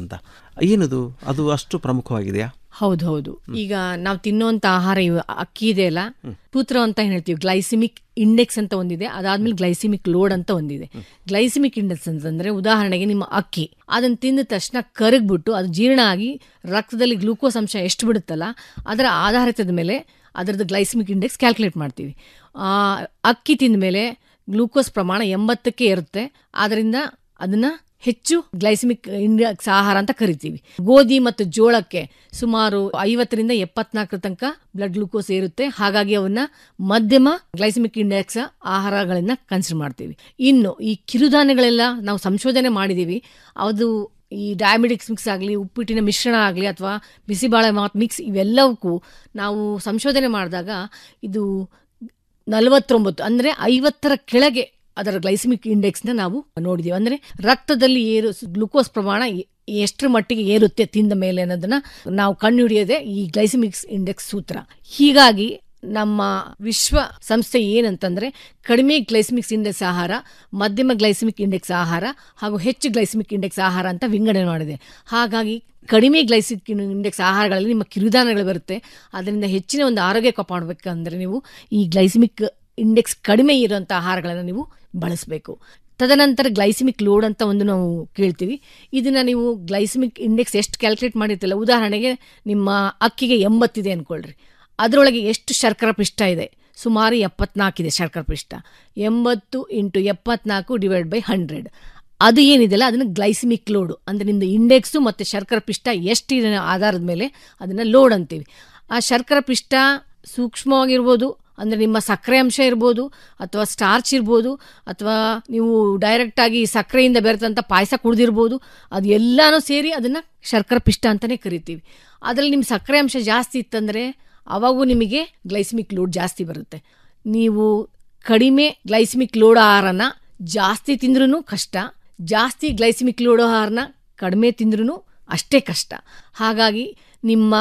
ಏನದು ಅದು ಅಷ್ಟು ಪ್ರಮುಖವಾಗಿದೆಯಾ ಹೌದು ಹೌದು ಈಗ ನಾವು ತಿನ್ನುವಂತ ಆಹಾರ ಇವು ಅಕ್ಕಿ ಇದೆ ಅಲ್ಲ ಸೂತ್ರ ಅಂತ ಏನ್ ಹೇಳ್ತೀವಿ ಗ್ಲೈಸಿಮಿಕ್ ಇಂಡೆಕ್ಸ್ ಅಂತ ಒಂದಿದೆ ಅದಾದ್ಮೇಲೆ ಗ್ಲೈಸಿಮಿಕ್ ಲೋಡ್ ಅಂತ ಒಂದಿದೆ ಗ್ಲೈಸಿಮಿಕ್ ಇಂಡೆಕ್ಸ್ ಅಂತಂದ್ರೆ ಉದಾಹರಣೆಗೆ ನಿಮ್ಮ ಅಕ್ಕಿ ಅದನ್ನ ತಿಂದ ತಕ್ಷಣ ಕರಗ್ಬಿಟ್ಟು ಅದು ಜೀರ್ಣ ಆಗಿ ರಕ್ತದಲ್ಲಿ ಗ್ಲೂಕೋಸ್ ಅಂಶ ಎಷ್ಟು ಬಿಡುತ್ತಲ್ಲ ಅದರ ಆಧಾರಿತದ ಮೇಲೆ ಅದರದ್ದು ಗ್ಲೈಸಿಮಿಕ್ ಇಂಡೆಕ್ಸ್ ಕ್ಯಾಲ್ಕುಲೇಟ್ ಮಾಡ್ತೀವಿ ಆ, ಅಕ್ಕಿ ತಿಂದ ಮೇಲೆ ಗ್ಲೂಕೋಸ್ ಪ್ರಮಾಣ ಎಂಬತ್ತಕ್ಕೆ ಇರುತ್ತೆ ಆದ್ರಿಂದ ಅದನ್ನ ಹೆಚ್ಚು ಗ್ಲೈಸಿಮಿಕ್ ಇಂಡೆಕ್ಸ್ ಆಹಾರ ಅಂತ ಕರಿತೀವಿ ಗೋಧಿ ಮತ್ತು ಜೋಳಕ್ಕೆ ಸುಮಾರು ಐವತ್ತರಿಂದ ಎಪ್ಪತ್ನಾಲ್ಕರ ತನಕ ಬ್ಲಡ್ ಗ್ಲೂಕೋಸ್ ಇರುತ್ತೆ ಹಾಗಾಗಿ ಅವನ್ನ ಮಧ್ಯಮ ಗ್ಲೈಸಿಮಿಕ್ ಇಂಡೆಕ್ಸ್ ಆಹಾರಗಳನ್ನ ಕನ್ಸಿಡರ್ ಮಾಡ್ತೀವಿ ಇನ್ನು ಈ ಕಿರುಧಾನ್ಯಗಳೆಲ್ಲ ನಾವು ಸಂಶೋಧನೆ ಮಾಡಿದೀವಿ ಅದು ಈ ಡಯಾಬಿಟಿಕ್ಸ್ ಮಿಕ್ಸ್ ಆಗಲಿ ಉಪ್ಪಿಟ್ಟಿನ ಮಿಶ್ರಣ ಆಗಲಿ ಅಥವಾ ಬಿಸಿಬಾಳೆ ಮಾತ್ ಮಿಕ್ಸ್ ಇವೆಲ್ಲವಕ್ಕೂ ನಾವು ಸಂಶೋಧನೆ ಮಾಡಿದಾಗ ಇದು ನಲವತ್ತೊಂಬತ್ತು ಅಂದರೆ ಐವತ್ತರ ಕೆಳಗೆ ಅದರ ಗ್ಲೈಸಿಮಿಕ್ ಇಂಡೆಕ್ಸ್ನ ನಾವು ನೋಡಿದೀವಿ ಅಂದರೆ ರಕ್ತದಲ್ಲಿ ಏರು ಗ್ಲುಕೋಸ್ ಪ್ರಮಾಣ ಎ- ಎಷ್ಟರ ಮಟ್ಟಿಗೆ ಏರುತ್ತೆ ತಿಂದ ಮೇಲೆ ಅನ್ನೋದನ್ನ ನಾವು ಕಂಡುಹಿಡಿಯೋದೇ ಈ ಗ್ಲೈಸಿಮಿಕ್ಸ್ ಇಂಡೆಕ್ಸ್ ಸೂತ್ರ ಹೀಗಾಗಿ ನಮ್ಮ ವಿಶ್ವ ಸಂಸ್ಥೆ ಏನಂತಂದ್ರೆ ಕಡಿಮೆ ಗ್ಲೈಸಿಮಿಕ್ಸ್ ಇಂಡೆಕ್ಸ್ ಆಹಾರ ಮಧ್ಯಮ ಗ್ಲೈಸಿಮಿಕ್ ಇಂಡೆಕ್ಸ್ ಆಹಾರ ಹಾಗೂ ಹೆಚ್ಚು ಗ್ಲೈಸಿಮಿಕ್ ಇಂಡೆಕ್ಸ್ ಆಹಾರ ಅಂತ ವಿಂಗಡಣೆ ಮಾಡಿದೆ ಹಾಗಾಗಿ ಕಡಿಮೆ ಗ್ಲೈಸಿಕ್ ಇಂಡೆಕ್ಸ್ ಆಹಾರಗಳಲ್ಲಿ ನಿಮ್ಮ ಕಿರುಧಾನ್ಯಗಳು ಬರುತ್ತೆ ಅದರಿಂದ ಹೆಚ್ಚಿನ ಒಂದು ಆರೋಗ್ಯ ಕಾಪಾಡಬೇಕಂದ್ರೆ ನೀವು ಈ ಗ್ಲೈಸಿಮಿಕ್ ಇಂಡೆಕ್ಸ್ ಕಡಿಮೆ ಇರುವಂಥ ಆಹಾರಗಳನ್ನು ನೀವು ಬಳಸಬೇಕು ತದನಂತರ ಗ್ಲೈಸಿಮಿಕ್ ಲೋಡ್ ಅಂತ ಒಂದು ನಾವು ಕೇಳ್ತೀವಿ ಇದನ್ನ ನೀವು ಗ್ಲೈಸಿಮಿಕ್ ಇಂಡೆಕ್ಸ್ ಎಷ್ಟು ಕ್ಯಾಲ್ಕುಲೇಟ್ ಮಾಡಿರ್ತಿಲ್ಲ ಉದಾಹರಣೆಗೆ ನಿಮ್ಮ ಅಕ್ಕಿಗೆ ಎಂಬತ್ತಿದೆ ಅನ್ಕೊಳ್ರಿ ಅದರೊಳಗೆ ಎಷ್ಟು ಶರ್ಕರ ಪಿಷ್ಟ ಇದೆ ಸುಮಾರು ಎಪ್ಪತ್ನಾಲ್ಕಿದೆ ಶರ್ಕರ ಪಿಷ್ಟ ಎಂಬತ್ತು ಇಂಟು ಎಪ್ಪತ್ನಾಲ್ಕು ಡಿವೈಡ್ ಬೈ ಹಂಡ್ರೆಡ್ ಅದು ಏನಿದೆಯಲ್ಲ ಅದನ್ನು ಗ್ಲೈಸಿಮಿಕ್ ಲೋಡು ಅಂದರೆ ನಿಮ್ಮದು ಇಂಡೆಕ್ಸು ಮತ್ತು ಶರ್ಕರ ಪಿಷ್ಟ ಎಷ್ಟಿದೆ ಅನ್ನೋ ಆಧಾರದ ಮೇಲೆ ಅದನ್ನು ಲೋಡ್ ಅಂತೀವಿ ಆ ಶರ್ಕರ ಪಿಷ್ಟ ಸೂಕ್ಷ್ಮವಾಗಿರ್ಬೋದು ಅಂದರೆ ನಿಮ್ಮ ಸಕ್ಕರೆ ಅಂಶ ಇರ್ಬೋದು ಅಥವಾ ಸ್ಟಾರ್ಚ್ ಇರ್ಬೋದು ಅಥವಾ ನೀವು ಡೈರೆಕ್ಟಾಗಿ ಸಕ್ಕರೆಯಿಂದ ಬೆರೆತಂಥ ಪಾಯಸ ಕುಡ್ದಿರ್ಬೋದು ಅದು ಎಲ್ಲನೂ ಸೇರಿ ಅದನ್ನು ಶರ್ಕರ ಪಿಷ್ಟ ಅಂತಲೇ ಕರಿತೀವಿ ಅದರಲ್ಲಿ ನಿಮ್ಮ ಸಕ್ಕರೆ ಅಂಶ ಜಾಸ್ತಿ ಇತ್ತಂದರೆ ಅವಾಗೂ ನಿಮಗೆ ಗ್ಲೈಸಿಮಿಕ್ ಲೋಡ್ ಜಾಸ್ತಿ ಬರುತ್ತೆ ನೀವು ಕಡಿಮೆ ಗ್ಲೈಸಿಮಿಕ್ ಲೋಡ್ ಆಹಾರನ ಜಾಸ್ತಿ ತಿಂದ್ರೂ ಕಷ್ಟ ಜಾಸ್ತಿ ಗ್ಲೈಸಿಮಿಕ್ ಲೋಡ್ ಆಹಾರನ ಕಡಿಮೆ ತಿಂದ್ರೂ ಅಷ್ಟೇ ಕಷ್ಟ ಹಾಗಾಗಿ ನಿಮ್ಮ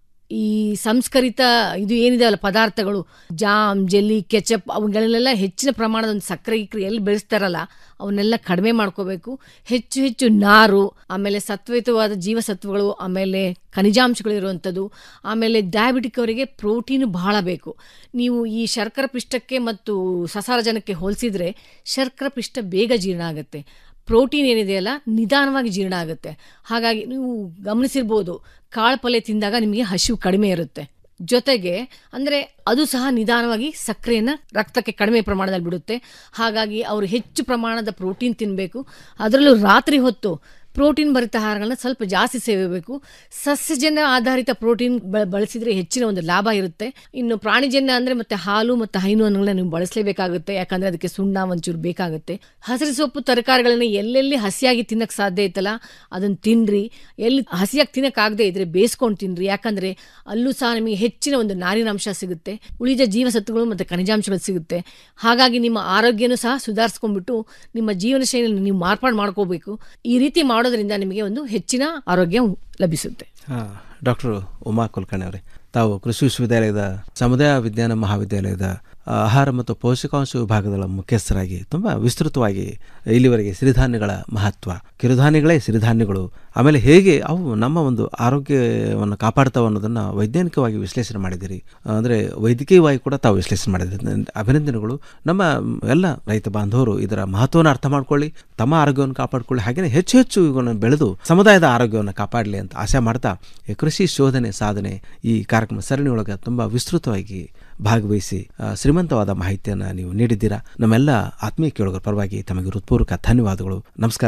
ಈ ಸಂಸ್ಕರಿತ ಇದು ಏನಿದೆ ಪದಾರ್ಥಗಳು ಜಾಮ್ ಜೆಲ್ಲಿ ಕೆಚಪ್ ಅವುಗಳನ್ನೆಲ್ಲ ಹೆಚ್ಚಿನ ಪ್ರಮಾಣದ ಒಂದು ಸಕ್ಕರೆ ಗಿಕ್ರೆ ಎಲ್ಲಿ ಬೆಳೆಸ್ತಾರಲ್ಲ ಅವನ್ನೆಲ್ಲ ಕಡಿಮೆ ಮಾಡ್ಕೋಬೇಕು ಹೆಚ್ಚು ಹೆಚ್ಚು ನಾರು ಆಮೇಲೆ ಸತ್ವಯುತವಾದ ಜೀವಸತ್ವಗಳು ಆಮೇಲೆ ಖನಿಜಾಂಶಗಳು ಇರುವಂಥದ್ದು ಆಮೇಲೆ ಡಯಾಬಿಟಿಕ್ ಅವರಿಗೆ ಪ್ರೋಟೀನ್ ಬಹಳ ಬೇಕು ನೀವು ಈ ಶರ್ಕರ ಪಿಷ್ಟಕ್ಕೆ ಮತ್ತು ಸಸಾರಜನಕ್ಕೆ ಹೋಲಿಸಿದ್ರೆ ಶರ್ಕರ ಪಿಷ್ಟ ಬೇಗ ಜೀರ್ಣ ಆಗುತ್ತೆ ಪ್ರೋಟೀನ್ ಏನಿದೆಯಲ್ಲ ನಿಧಾನವಾಗಿ ಜೀರ್ಣ ಆಗುತ್ತೆ ಹಾಗಾಗಿ ನೀವು ಗಮನಿಸಿರ್ಬೋದು ಕಾಳು ಪಲ್ಯ ತಿಂದಾಗ ನಿಮಗೆ ಹಸಿವು ಕಡಿಮೆ ಇರುತ್ತೆ ಜೊತೆಗೆ ಅಂದರೆ ಅದು ಸಹ ನಿಧಾನವಾಗಿ ಸಕ್ಕರೆಯನ್ನು ರಕ್ತಕ್ಕೆ ಕಡಿಮೆ ಪ್ರಮಾಣದಲ್ಲಿ ಬಿಡುತ್ತೆ ಹಾಗಾಗಿ ಅವರು ಹೆಚ್ಚು ಪ್ರಮಾಣದ ಪ್ರೋಟೀನ್ ತಿನ್ನಬೇಕು ಅದರಲ್ಲೂ ರಾತ್ರಿ ಹೊತ್ತು ಪ್ರೋಟೀನ್ ಭರಿತ ಆಹಾರಗಳನ್ನ ಸ್ವಲ್ಪ ಜಾಸ್ತಿ ಸೇವಬೇಕು ಸಸ್ಯಜನ್ಯ ಆಧಾರಿತ ಪ್ರೋಟೀನ್ ಬ- ಬಳಸಿದ್ರೆ ಹೆಚ್ಚಿನ ಒಂದು ಲಾಭ ಇರುತ್ತೆ ಇನ್ನು ಪ್ರಾಣಿಜನ್ಯ ಅಂದ್ರೆ ಮತ್ತೆ ಹಾಲು ಮತ್ತು ಹೈನು ಅನ್ನೋಗಳನ್ನ ನೀವು ಬಳಸಲೇಬೇಕಾಗುತ್ತೆ ಯಾಕಂದ್ರೆ ಅದಕ್ಕೆ ಸುಣ್ಣ ಒಂಚೂರು ಬೇಕಾಗುತ್ತೆ ಹಸಿರು ಸೊಪ್ಪು ತರಕಾರಿಗಳನ್ನ ಎಲ್ಲೆಲ್ಲಿ ಹಸಿಯಾಗಿ ತಿನ್ನಕ್ ಸಾಧ್ಯ ಐತಲ್ಲ ಅದನ್ನ ತಿನ್ರಿ ಎಲ್ಲಿ ಹಸಿಯಾಗಿ ತಿನ್ನಕ್ಕಾಗದೇ ಇದ್ರೆ ಬೇಯಿಸ್ಕೊಂಡು ತಿನ್ರಿ ಯಾಕಂದ್ರೆ ಅಲ್ಲೂ ಸಹ ನಿಮಗೆ ಹೆಚ್ಚಿನ ಒಂದು ನಾರಿನಾಂಶ ಸಿಗುತ್ತೆ ಉಳಿದ ಜೀವಸತ್ವಗಳು ಮತ್ತು ಖನಿಜಾಂಶಗಳು ಸಿಗುತ್ತೆ ಹಾಗಾಗಿ ನಿಮ್ಮ ಆರೋಗ್ಯನೂ ಸಹ ಸುಧಾರಿಸ್ಕೊಂಡ್ಬಿಟ್ಟು ನಿಮ್ಮ ಜೀವನ ಶೈಲಿ ನೀವು ಮಾರ್ಪಾಡು ಮಾಡ್ಕೋಬೇಕು ಈ ರೀತಿ ಮಾಡೋದ್ರಿಂದ ನಿಮಗೆ ಒಂದು ಹೆಚ್ಚಿನ ಆರೋಗ್ಯ ಲಭಿಸುತ್ತೆ ಹಾಂ ಡಾಕ್ಟರ್ ಉಮಾ ಕುಲಕರ್ಣಿ ಅವರೇ ತಾವು ಕೃಷಿ ವಿಶ್ವವಿದ್ಯಾಲಯದ ಸಮುದಾಯ ವಿಜ್ಞಾನ ಮಹಾವಿದ್ಯಾಲಯದ ಆ, ಆಹಾರ ಮತ್ತು ಪೋಷಕಾಂಶ ವಿಭಾಗದ ಮುಖ್ಯಸ್ಥರಾಗಿ ತುಂಬ ವಿಸ್ತೃತವಾಗಿ ಇಲ್ಲಿವರೆಗೆ ಸಿರಿಧಾನ್ಯಗಳ ಮಹತ್ವ ಕಿರುಧಾನ್ಯಗಳೇ ಸಿರಿಧಾನ್ಯಗಳು ಆಮೇಲೆ ಹೇಗೆ ಅವು ನಮ್ಮ ಒಂದು ಆರೋಗ್ಯವನ್ನು ಕಾಪಾಡ್ತಾವೆ ಅನ್ನೋದನ್ನು ವೈಜ್ಞಾನಿಕವಾಗಿ ವಿಶ್ಲೇಷಣೆ ಮಾಡಿದ್ದೀರಿ ಅಂದರೆ ವೈದ್ಯಕೀಯವಾಗಿ ಕೂಡ ತಾವು ವಿಶ್ಲೇಷಣೆ ಮಾಡಿದ್ದೀರಿ ಅಭಿನಂದನೆಗಳು ನಮ್ಮ ಎಲ್ಲ ರೈತ ಬಾಂಧವರು ಇದರ ಮಹತ್ವವನ್ನು ಅರ್ಥ ಮಾಡ್ಕೊಳ್ಳಿ ತಮ್ಮ ಆರೋಗ್ಯವನ್ನು ಕಾಪಾಡ್ಕೊಳ್ಳಿ ಹಾಗೆಯೇ ಹೆಚ್ಚು ಹೆಚ್ಚು ಇವುಗಳನ್ನು ಬೆಳೆದು ಸಮುದಾಯದ ಆರೋಗ್ಯವನ್ನು ಕಾಪಾಡಲಿ ಅಂತ ಆಶೆ ಮಾಡ್ತಾ ಈ ಕೃಷಿ ಶೋಧನೆ ಸಾಧನೆ ಈ ಕಾರ್ಯಕ್ರಮ ಸರಣಿಯೊಳಗೆ ತುಂಬ ವಿಸ್ತೃತವಾಗಿ ಭಾಗವಹಿಸಿ ಆ, ಶ್ರೀಮಂತವಾದ ಮಾಹಿತಿಯನ್ನು ನೀವು ನೀಡಿದ್ದೀರಾ ನಮ್ಮೆಲ್ಲ ಆತ್ಮೀಯ ಕೇಳುಗರ ಪರವಾಗಿ ತಮಗೆ ಹೃತ್ಪೂರ್ವಕ ಧನ್ಯವಾದಗಳು ನಮಸ್ಕಾರ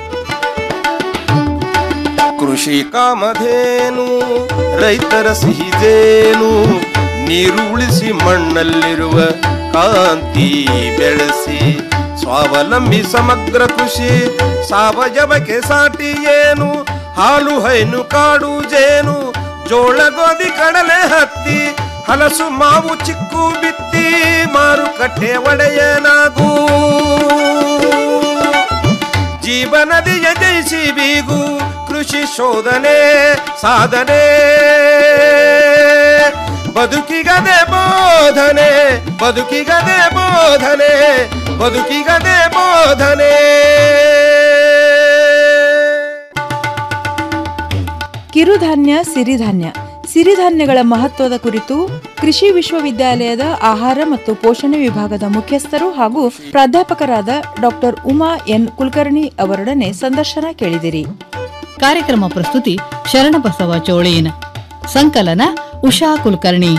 ಕೃಷಿ ಕಾಮಧೇನು ರೈತರ ಸಿಹಿದೇನು ನೀರು ಉಳಿಸಿ ಮಣ್ಣಲ್ಲಿರುವ ಕಾಂತಿ ಬೆಳೆಸಿ ಸ್ವಾವಲಂಬಿ ಸಮಗ್ರ ಕೃಷಿ ಸಾವಯವಕ್ಕೆ ಸಾಟಿ ಏನು ಹಾಲು ಹೈನು ಕಾಡು ಜೇನು ಜೋಳ ಗೋಧಿ ಕಡಲೆ ಹತ್ತಿ ಹಲಸು ಮಾವು ಚಿಕ್ಕು ಬಿತ್ತಿ ಮಾರುಕಟ್ಟೆ ಒಡೆಯನಾಗೂ ಜೀವನದಿಯ ಜಯಿಸಿ ಬೀಗು ಕೃಷಿ ಶೋಧನೆ ಸಾಧನೆ ಬದುಕಿಗದೆ ಬೋಧನೆ ಬದುಕಿಗದೆ ಬೋಧನೆ ಬದುಕಿಗದೆ ಬೋಧನೆ ಕಿರುಧಾನ್ಯ ಸಿರಿಧಾನ್ಯ ಸಿರಿಧಾನ್ಯಗಳ ಮಹತ್ವದ ಕುರಿತು ಕೃಷಿ ವಿಶ್ವವಿದ್ಯಾಲಯದ ಆಹಾರ ಮತ್ತು ಪೋಷಣೆ ವಿಭಾಗದ ಮುಖ್ಯಸ್ಥರು ಹಾಗೂ ಪ್ರಾಧ್ಯಾಪಕರಾದ ಡಾಕ್ಟರ್ ಉಮಾ ಎನ್ ಕುಲಕರ್ಣಿ ಅವರೊಡನೆ ಸಂದರ್ಶನ ಕೇಳಿದಿರಿ ಕಾರ್ಯಕ್ರಮ ಪ್ರಸ್ತುತಿ ಶರಣಬಸವ ಚೋಳೇನ್ ಸಂಕಲನ ಉಷಾ ಕುಲಕರ್ಣಿ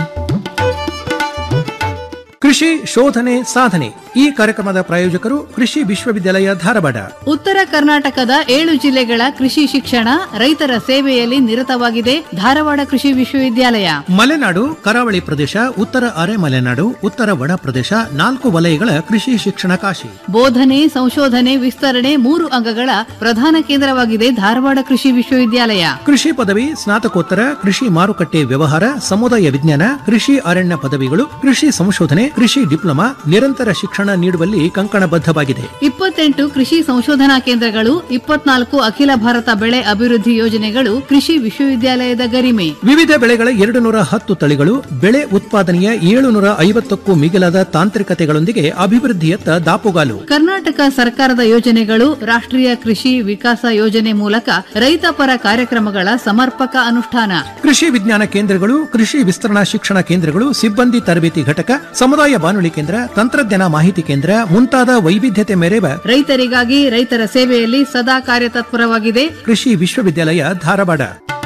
ಕೃಷಿ ಶೋಧನೆ ಸಾಧನೆ ಈ ಕಾರ್ಯಕ್ರಮದ ಪ್ರಾಯೋಜಕರು ಕೃಷಿ ವಿಶ್ವವಿದ್ಯಾಲಯ ಧಾರವಾಡ ಉತ್ತರ ಕರ್ನಾಟಕದ ಏಳು ಜಿಲ್ಲೆಗಳ ಕೃಷಿ ಶಿಕ್ಷಣ ರೈತರ ಸೇವೆಯಲ್ಲಿ ನಿರತವಾಗಿದೆ ಧಾರವಾಡ ಕೃಷಿ ವಿಶ್ವವಿದ್ಯಾಲಯ ಮಲೆನಾಡು ಕರಾವಳಿ ಪ್ರದೇಶ ಉತ್ತರ ಅರೆ ಮಲೆನಾಡು ಉತ್ತರ ಒಣ ಪ್ರದೇಶ ನಾಲ್ಕು ವಲಯಗಳ ಕೃಷಿ ಶಿಕ್ಷಣ ಕಾಶಿ ಬೋಧನೆ ಸಂಶೋಧನೆ ವಿಸ್ತರಣೆ ಮೂರು ಅಂಗಗಳ ಪ್ರಧಾನ ಕೇಂದ್ರವಾಗಿದೆ ಧಾರವಾಡ ಕೃಷಿ ವಿಶ್ವವಿದ್ಯಾಲಯ ಕೃಷಿ ಪದವಿ ಸ್ನಾತಕೋತ್ತರ ಕೃಷಿ ಮಾರುಕಟ್ಟೆ ವ್ಯವಹಾರ ಸಮುದಾಯ ವಿಜ್ಞಾನ ಕೃಷಿ ಅರಣ್ಯ ಪದವಿಗಳು ಕೃಷಿ ಸಂಶೋಧನೆ ಕೃಷಿ ಡಿಪ್ಲೊಮಾ ನಿರಂತರ ಶಿಕ್ಷಣ ನೀಡುವಲ್ಲಿ ಕಂಕಣಬದ್ಧವಾಗಿದೆ ಇಪ್ಪತ್ತೆಂಟು ಕೃಷಿ ಸಂಶೋಧನಾ ಕೇಂದ್ರಗಳು ಇಪ್ಪತ್ನಾಲ್ಕು ಅಖಿಲ ಭಾರತ ಬೆಳೆ ಅಭಿವೃದ್ಧಿ ಯೋಜನೆಗಳು ಕೃಷಿ ವಿಶ್ವವಿದ್ಯಾಲಯದ ಗರಿಮೆ ವಿವಿಧ ಬೆಳೆಗಳ ಎರಡು ನೂರ ಹತ್ತು ತಳಿಗಳು ಬೆಳೆ ಉತ್ಪಾದನೆಯ ಏಳುನೂರ ಐವತ್ತಕ್ಕೂ ಮಿಗಿಲಾದ ತಾಂತ್ರಿಕತೆಗಳೊಂದಿಗೆ ಅಭಿವೃದ್ಧಿಯತ್ತ ದಾಪುಗಾಲು ಕರ್ನಾಟಕ ಸರ್ಕಾರದ ಯೋಜನೆಗಳು ರಾಷ್ಟ್ರೀಯ ಕೃಷಿ ವಿಕಾಸ ಯೋಜನೆ ಮೂಲಕ ರೈತಪರ ಕಾರ್ಯಕ್ರಮಗಳ ಸಮರ್ಪಕ ಅನುಷ್ಠಾನ ಕೃಷಿ ವಿಜ್ಞಾನ ಕೇಂದ್ರಗಳು ಕೃಷಿ ವಿಸ್ತರಣಾ ಶಿಕ್ಷಣ ಕೇಂದ್ರಗಳು ಸಿಬ್ಬಂದಿ ತರಬೇತಿ ಘಟಕ ಸಮುದಾಯ ಬಾನುಲಿ ಕೇಂದ್ರ ತಂತ್ರಜ್ಞಾನ ಮಾಹಿತಿ ಕೇಂದ್ರ ಮುಂತಾದ ವೈವಿಧ್ಯತೆ ಮೆರೆವ ರೈತರಿಗಾಗಿ ರೈತರ ಸೇವೆಯಲ್ಲಿ ಸದಾ ಕಾರ್ಯತತ್ಪರವಾಗಿದೆ ಕೃಷಿ ವಿಶ್ವವಿದ್ಯಾಲಯ ಧಾರವಾಡ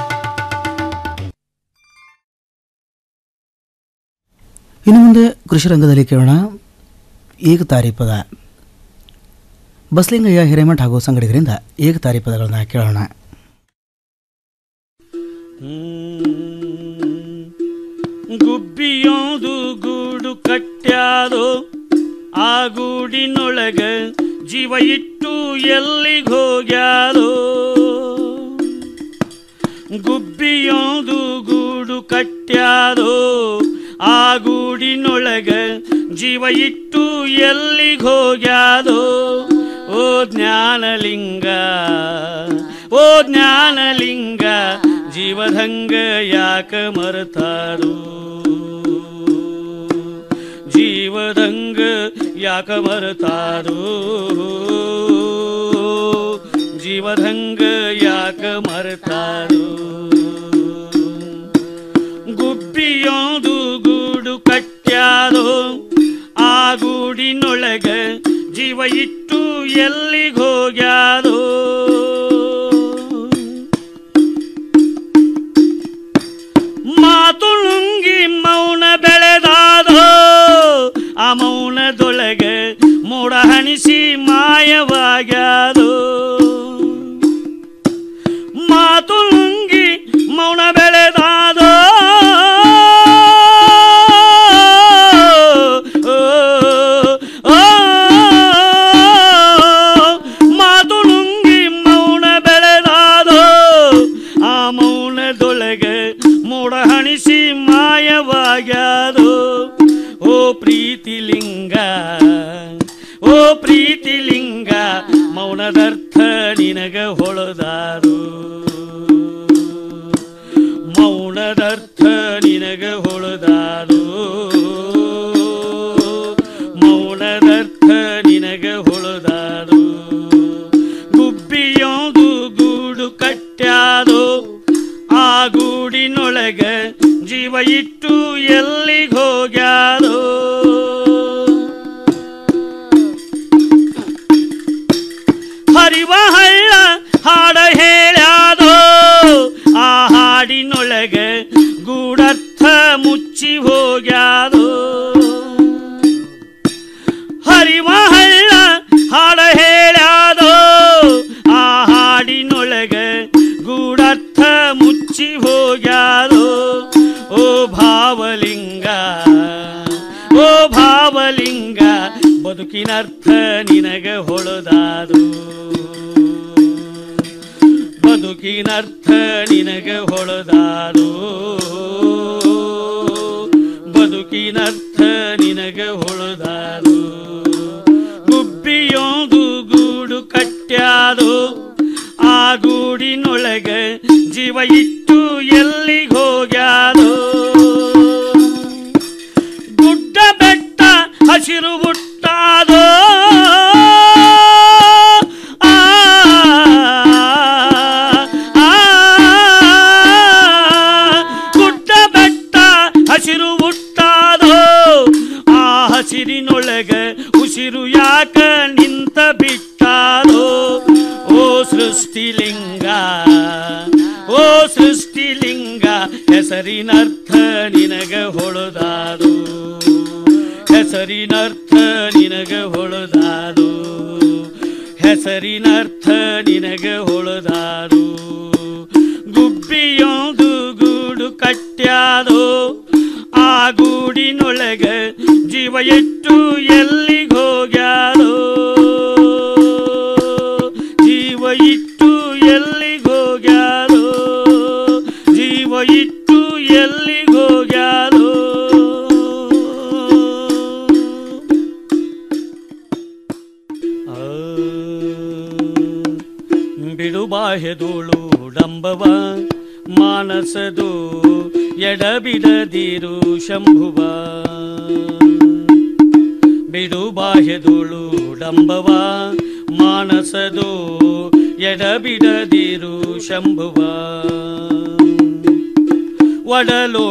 ಇನ್ನು ಮುಂದೆ ಕೃಷಿ ರಂಗದಲ್ಲಿ ಕೇಳೋಣ ಏಕತಾರಿ ಪದ ಬಸಲಿಂಗಯ್ಯ ಹಿರೇಮಠ ಹಾಗೂ ಸಂಗಡಿಗರಿಂದ ಏಕತಾರಿ ಪದಗಳನ್ನು ಕೇಳೋಣ ಗುಬ್ಬಿಯೋದು ಗೂಡು ಕಟ್ಟ್ಯಾದೋ ಆ ಗೂಡಿನೊಳಗ ಜೀವ ಇಟ್ಟು ಎಲ್ಲಿಗೆ ಹೋಗ್ಯಾದೋ ಗುಬ್ಬಿಯೋದು ಗೂಡು ಕಟ್ಟ್ಯಾದೋ ಆ ಗೂಡಿನೊಳಗ ಜೀವ ಇಟ್ಟು ಎಲ್ಲಿಗೆ ಹೋಗ್ಯಾದೋ ಓ ಜ್ಞಾನಲಿಂಗ ಓ ಜ್ಞಾನಲಿಂಗ ಜೀವದಂಗ ಯಾಕ ಮರತಾರು ಜೀವದಂಗ ಯಾಕ ಮರತಾರು ಜೀವದಂಗ ಯಾಕ ಮರತಾರು ಗುಬ್ಬಿಯೋದು ಗೂಡು ಕಟ್ಟ್ಯಾದೋ ಆ ಗೂಡಿನೊಳಗ ಜೀವ ಇಟ್ಟು ಎಲ್ಲಿಗೆ ಹೋಗ್ಯಾದೋ ಮಾತು ನುಂಗಿ ಮೌನ ಬೆಳೆದಾದೋ ಆ ಮೌನದೊಳಗೆ ಮೋಡ ಹಣಿಸಿ ಮಾಯವಾಗ್ಯಾದೋ ಮಾತು ನುಂಗಿ ಮೌನ ಬೆಳೆದಾದೋ ಓ, ಮಾತು ನುಂಗಿ ಮೌನ ಬೆಳೆದಾದೋ ಆ ಮೌನದೊಳಗೆ ಮೋಡ ಹಣಿಸಿ ಮಾಯವಾಗ್ಯಾದೋ ಓ ಪ್ರೀತಿಲಿಂಗ ಓ ಪ್ರೀತಿಲಿಂಗ ಮೌನದರ್ಥ ನಿನಗ ಹೊಳದಾರು ಮೌನದರ್ಥ ನಿನಗ ಹೊಳದಾರು ಮೌನದರ್ಥ ನಿನಗ ಹೊಳದಾರು ಗುಬ್ಬಿಯೋದು ಗೂಡು ಕಟ್ಟ್ಯಾದೋ ಆ ಗೂಡಿನೊಳಗ ಜೀವ ಇಟ್ಟು ಎಲ್ಲಿಗೆ ಹೋಗ್ಯಾದೋ ಹರಿವ ಹಳ್ಳ ಹಾಡ ಹೇಳ್ಯಾದೋ ಆ ಹಾಡಿನೊಳಗ ಗೂಡರ್ಥ ಮುಚ್ಚಿ ಹೋಗ್ಯಾದೋ ಹರಿವ ಹಳ್ಳ ಹಾಡ ಹೇಳ್ಯಾದೋ ಆ ಹಾಡಿನೊಳಗ ಗೂಡರ್ಥ ಮುಚ್ಚಿ ಹೋಗ್ಯಾದೋ ಓ ಭಾವಲಿಂಗ ಓ ಭಾವಲಿಂಗ ಬದುಕಿನರ್ಥ ನಿನಗ ಹೊಳದಾದು ಬದುಕಿನರ್ಥ ನಿನಗ ಹೊಳದಾದು ಬದುಕಿನರ್ಥ ನಿನಗ ಹೊಳದಾದು ಗುಬ್ಬಿಯೋದು ಗೂಡು ಕಟ್ಟ್ಯಾದೋ ಆ ಗೂಡಿನೊಳಗ ಜೀವ ಇಟ್ಟು ಎಲ್ಲಿಗೆ ಹೋಗ್ಯಾದೋ ಗುಡ್ಡ ಬೆಟ್ಟ ಹಸಿರು ಬುಟ್ಟಾದೋ ಆ, ಆ, ಆ, ಹಸಿರು ಹುಟ್ಟಾದೋ ಆ ಹಸಿರಿನೊಳಗ ಉಸಿರು ಯಾಕ ನಿಂತ ಬಿಟ್ಟಾದೋ ಓ ಸೃಷ್ಟಿಲಿಂಗ ಓ ಸೃಷ್ಟಿಲಿಂಗ ಹೆಸರಿನರ್ಥ ನಿನಗ ಹೊಳದಾದು ಹೆಸರಿನರ್ಥ ನಿನಗ ಹೊಳದಾದು ಹೆಸರಿನರ್ಥ ನಿನಗ ಹೊಳದಾದು ಗುಬ್ಬಿಯೊಂದು ಗೂಡು ಕಟ್ಟ್ಯಾದೋ ಆ ಗೂಡಿನೊಳಗ ಜೀವ ಇಟ್ಟು ಎಲ್ಲಿಗೋಗ್ಯಾದೋ ಜೀವ ಇಟ್ಟು ಎಲ್ಲಿಗೋಗ್ಯಾದೋ ಜೀವ ಇಟ್ಟು ಎಲ್ಲಿಗೋಗ್ಯಾದೋ ಬಿಡುಬಾಹೆದೋಳು ಡಂಬವ ಮಾನಸದು ಎಡಬಿಡದಿರು ಶಂಭುವ ಬಿಡುಬಾಹ್ಯದೋಳು ಡಂಬವ ಮಾನಸದು ಎಡಬಿಡದಿರು ಶಂಭುವ ಒಡಲೋ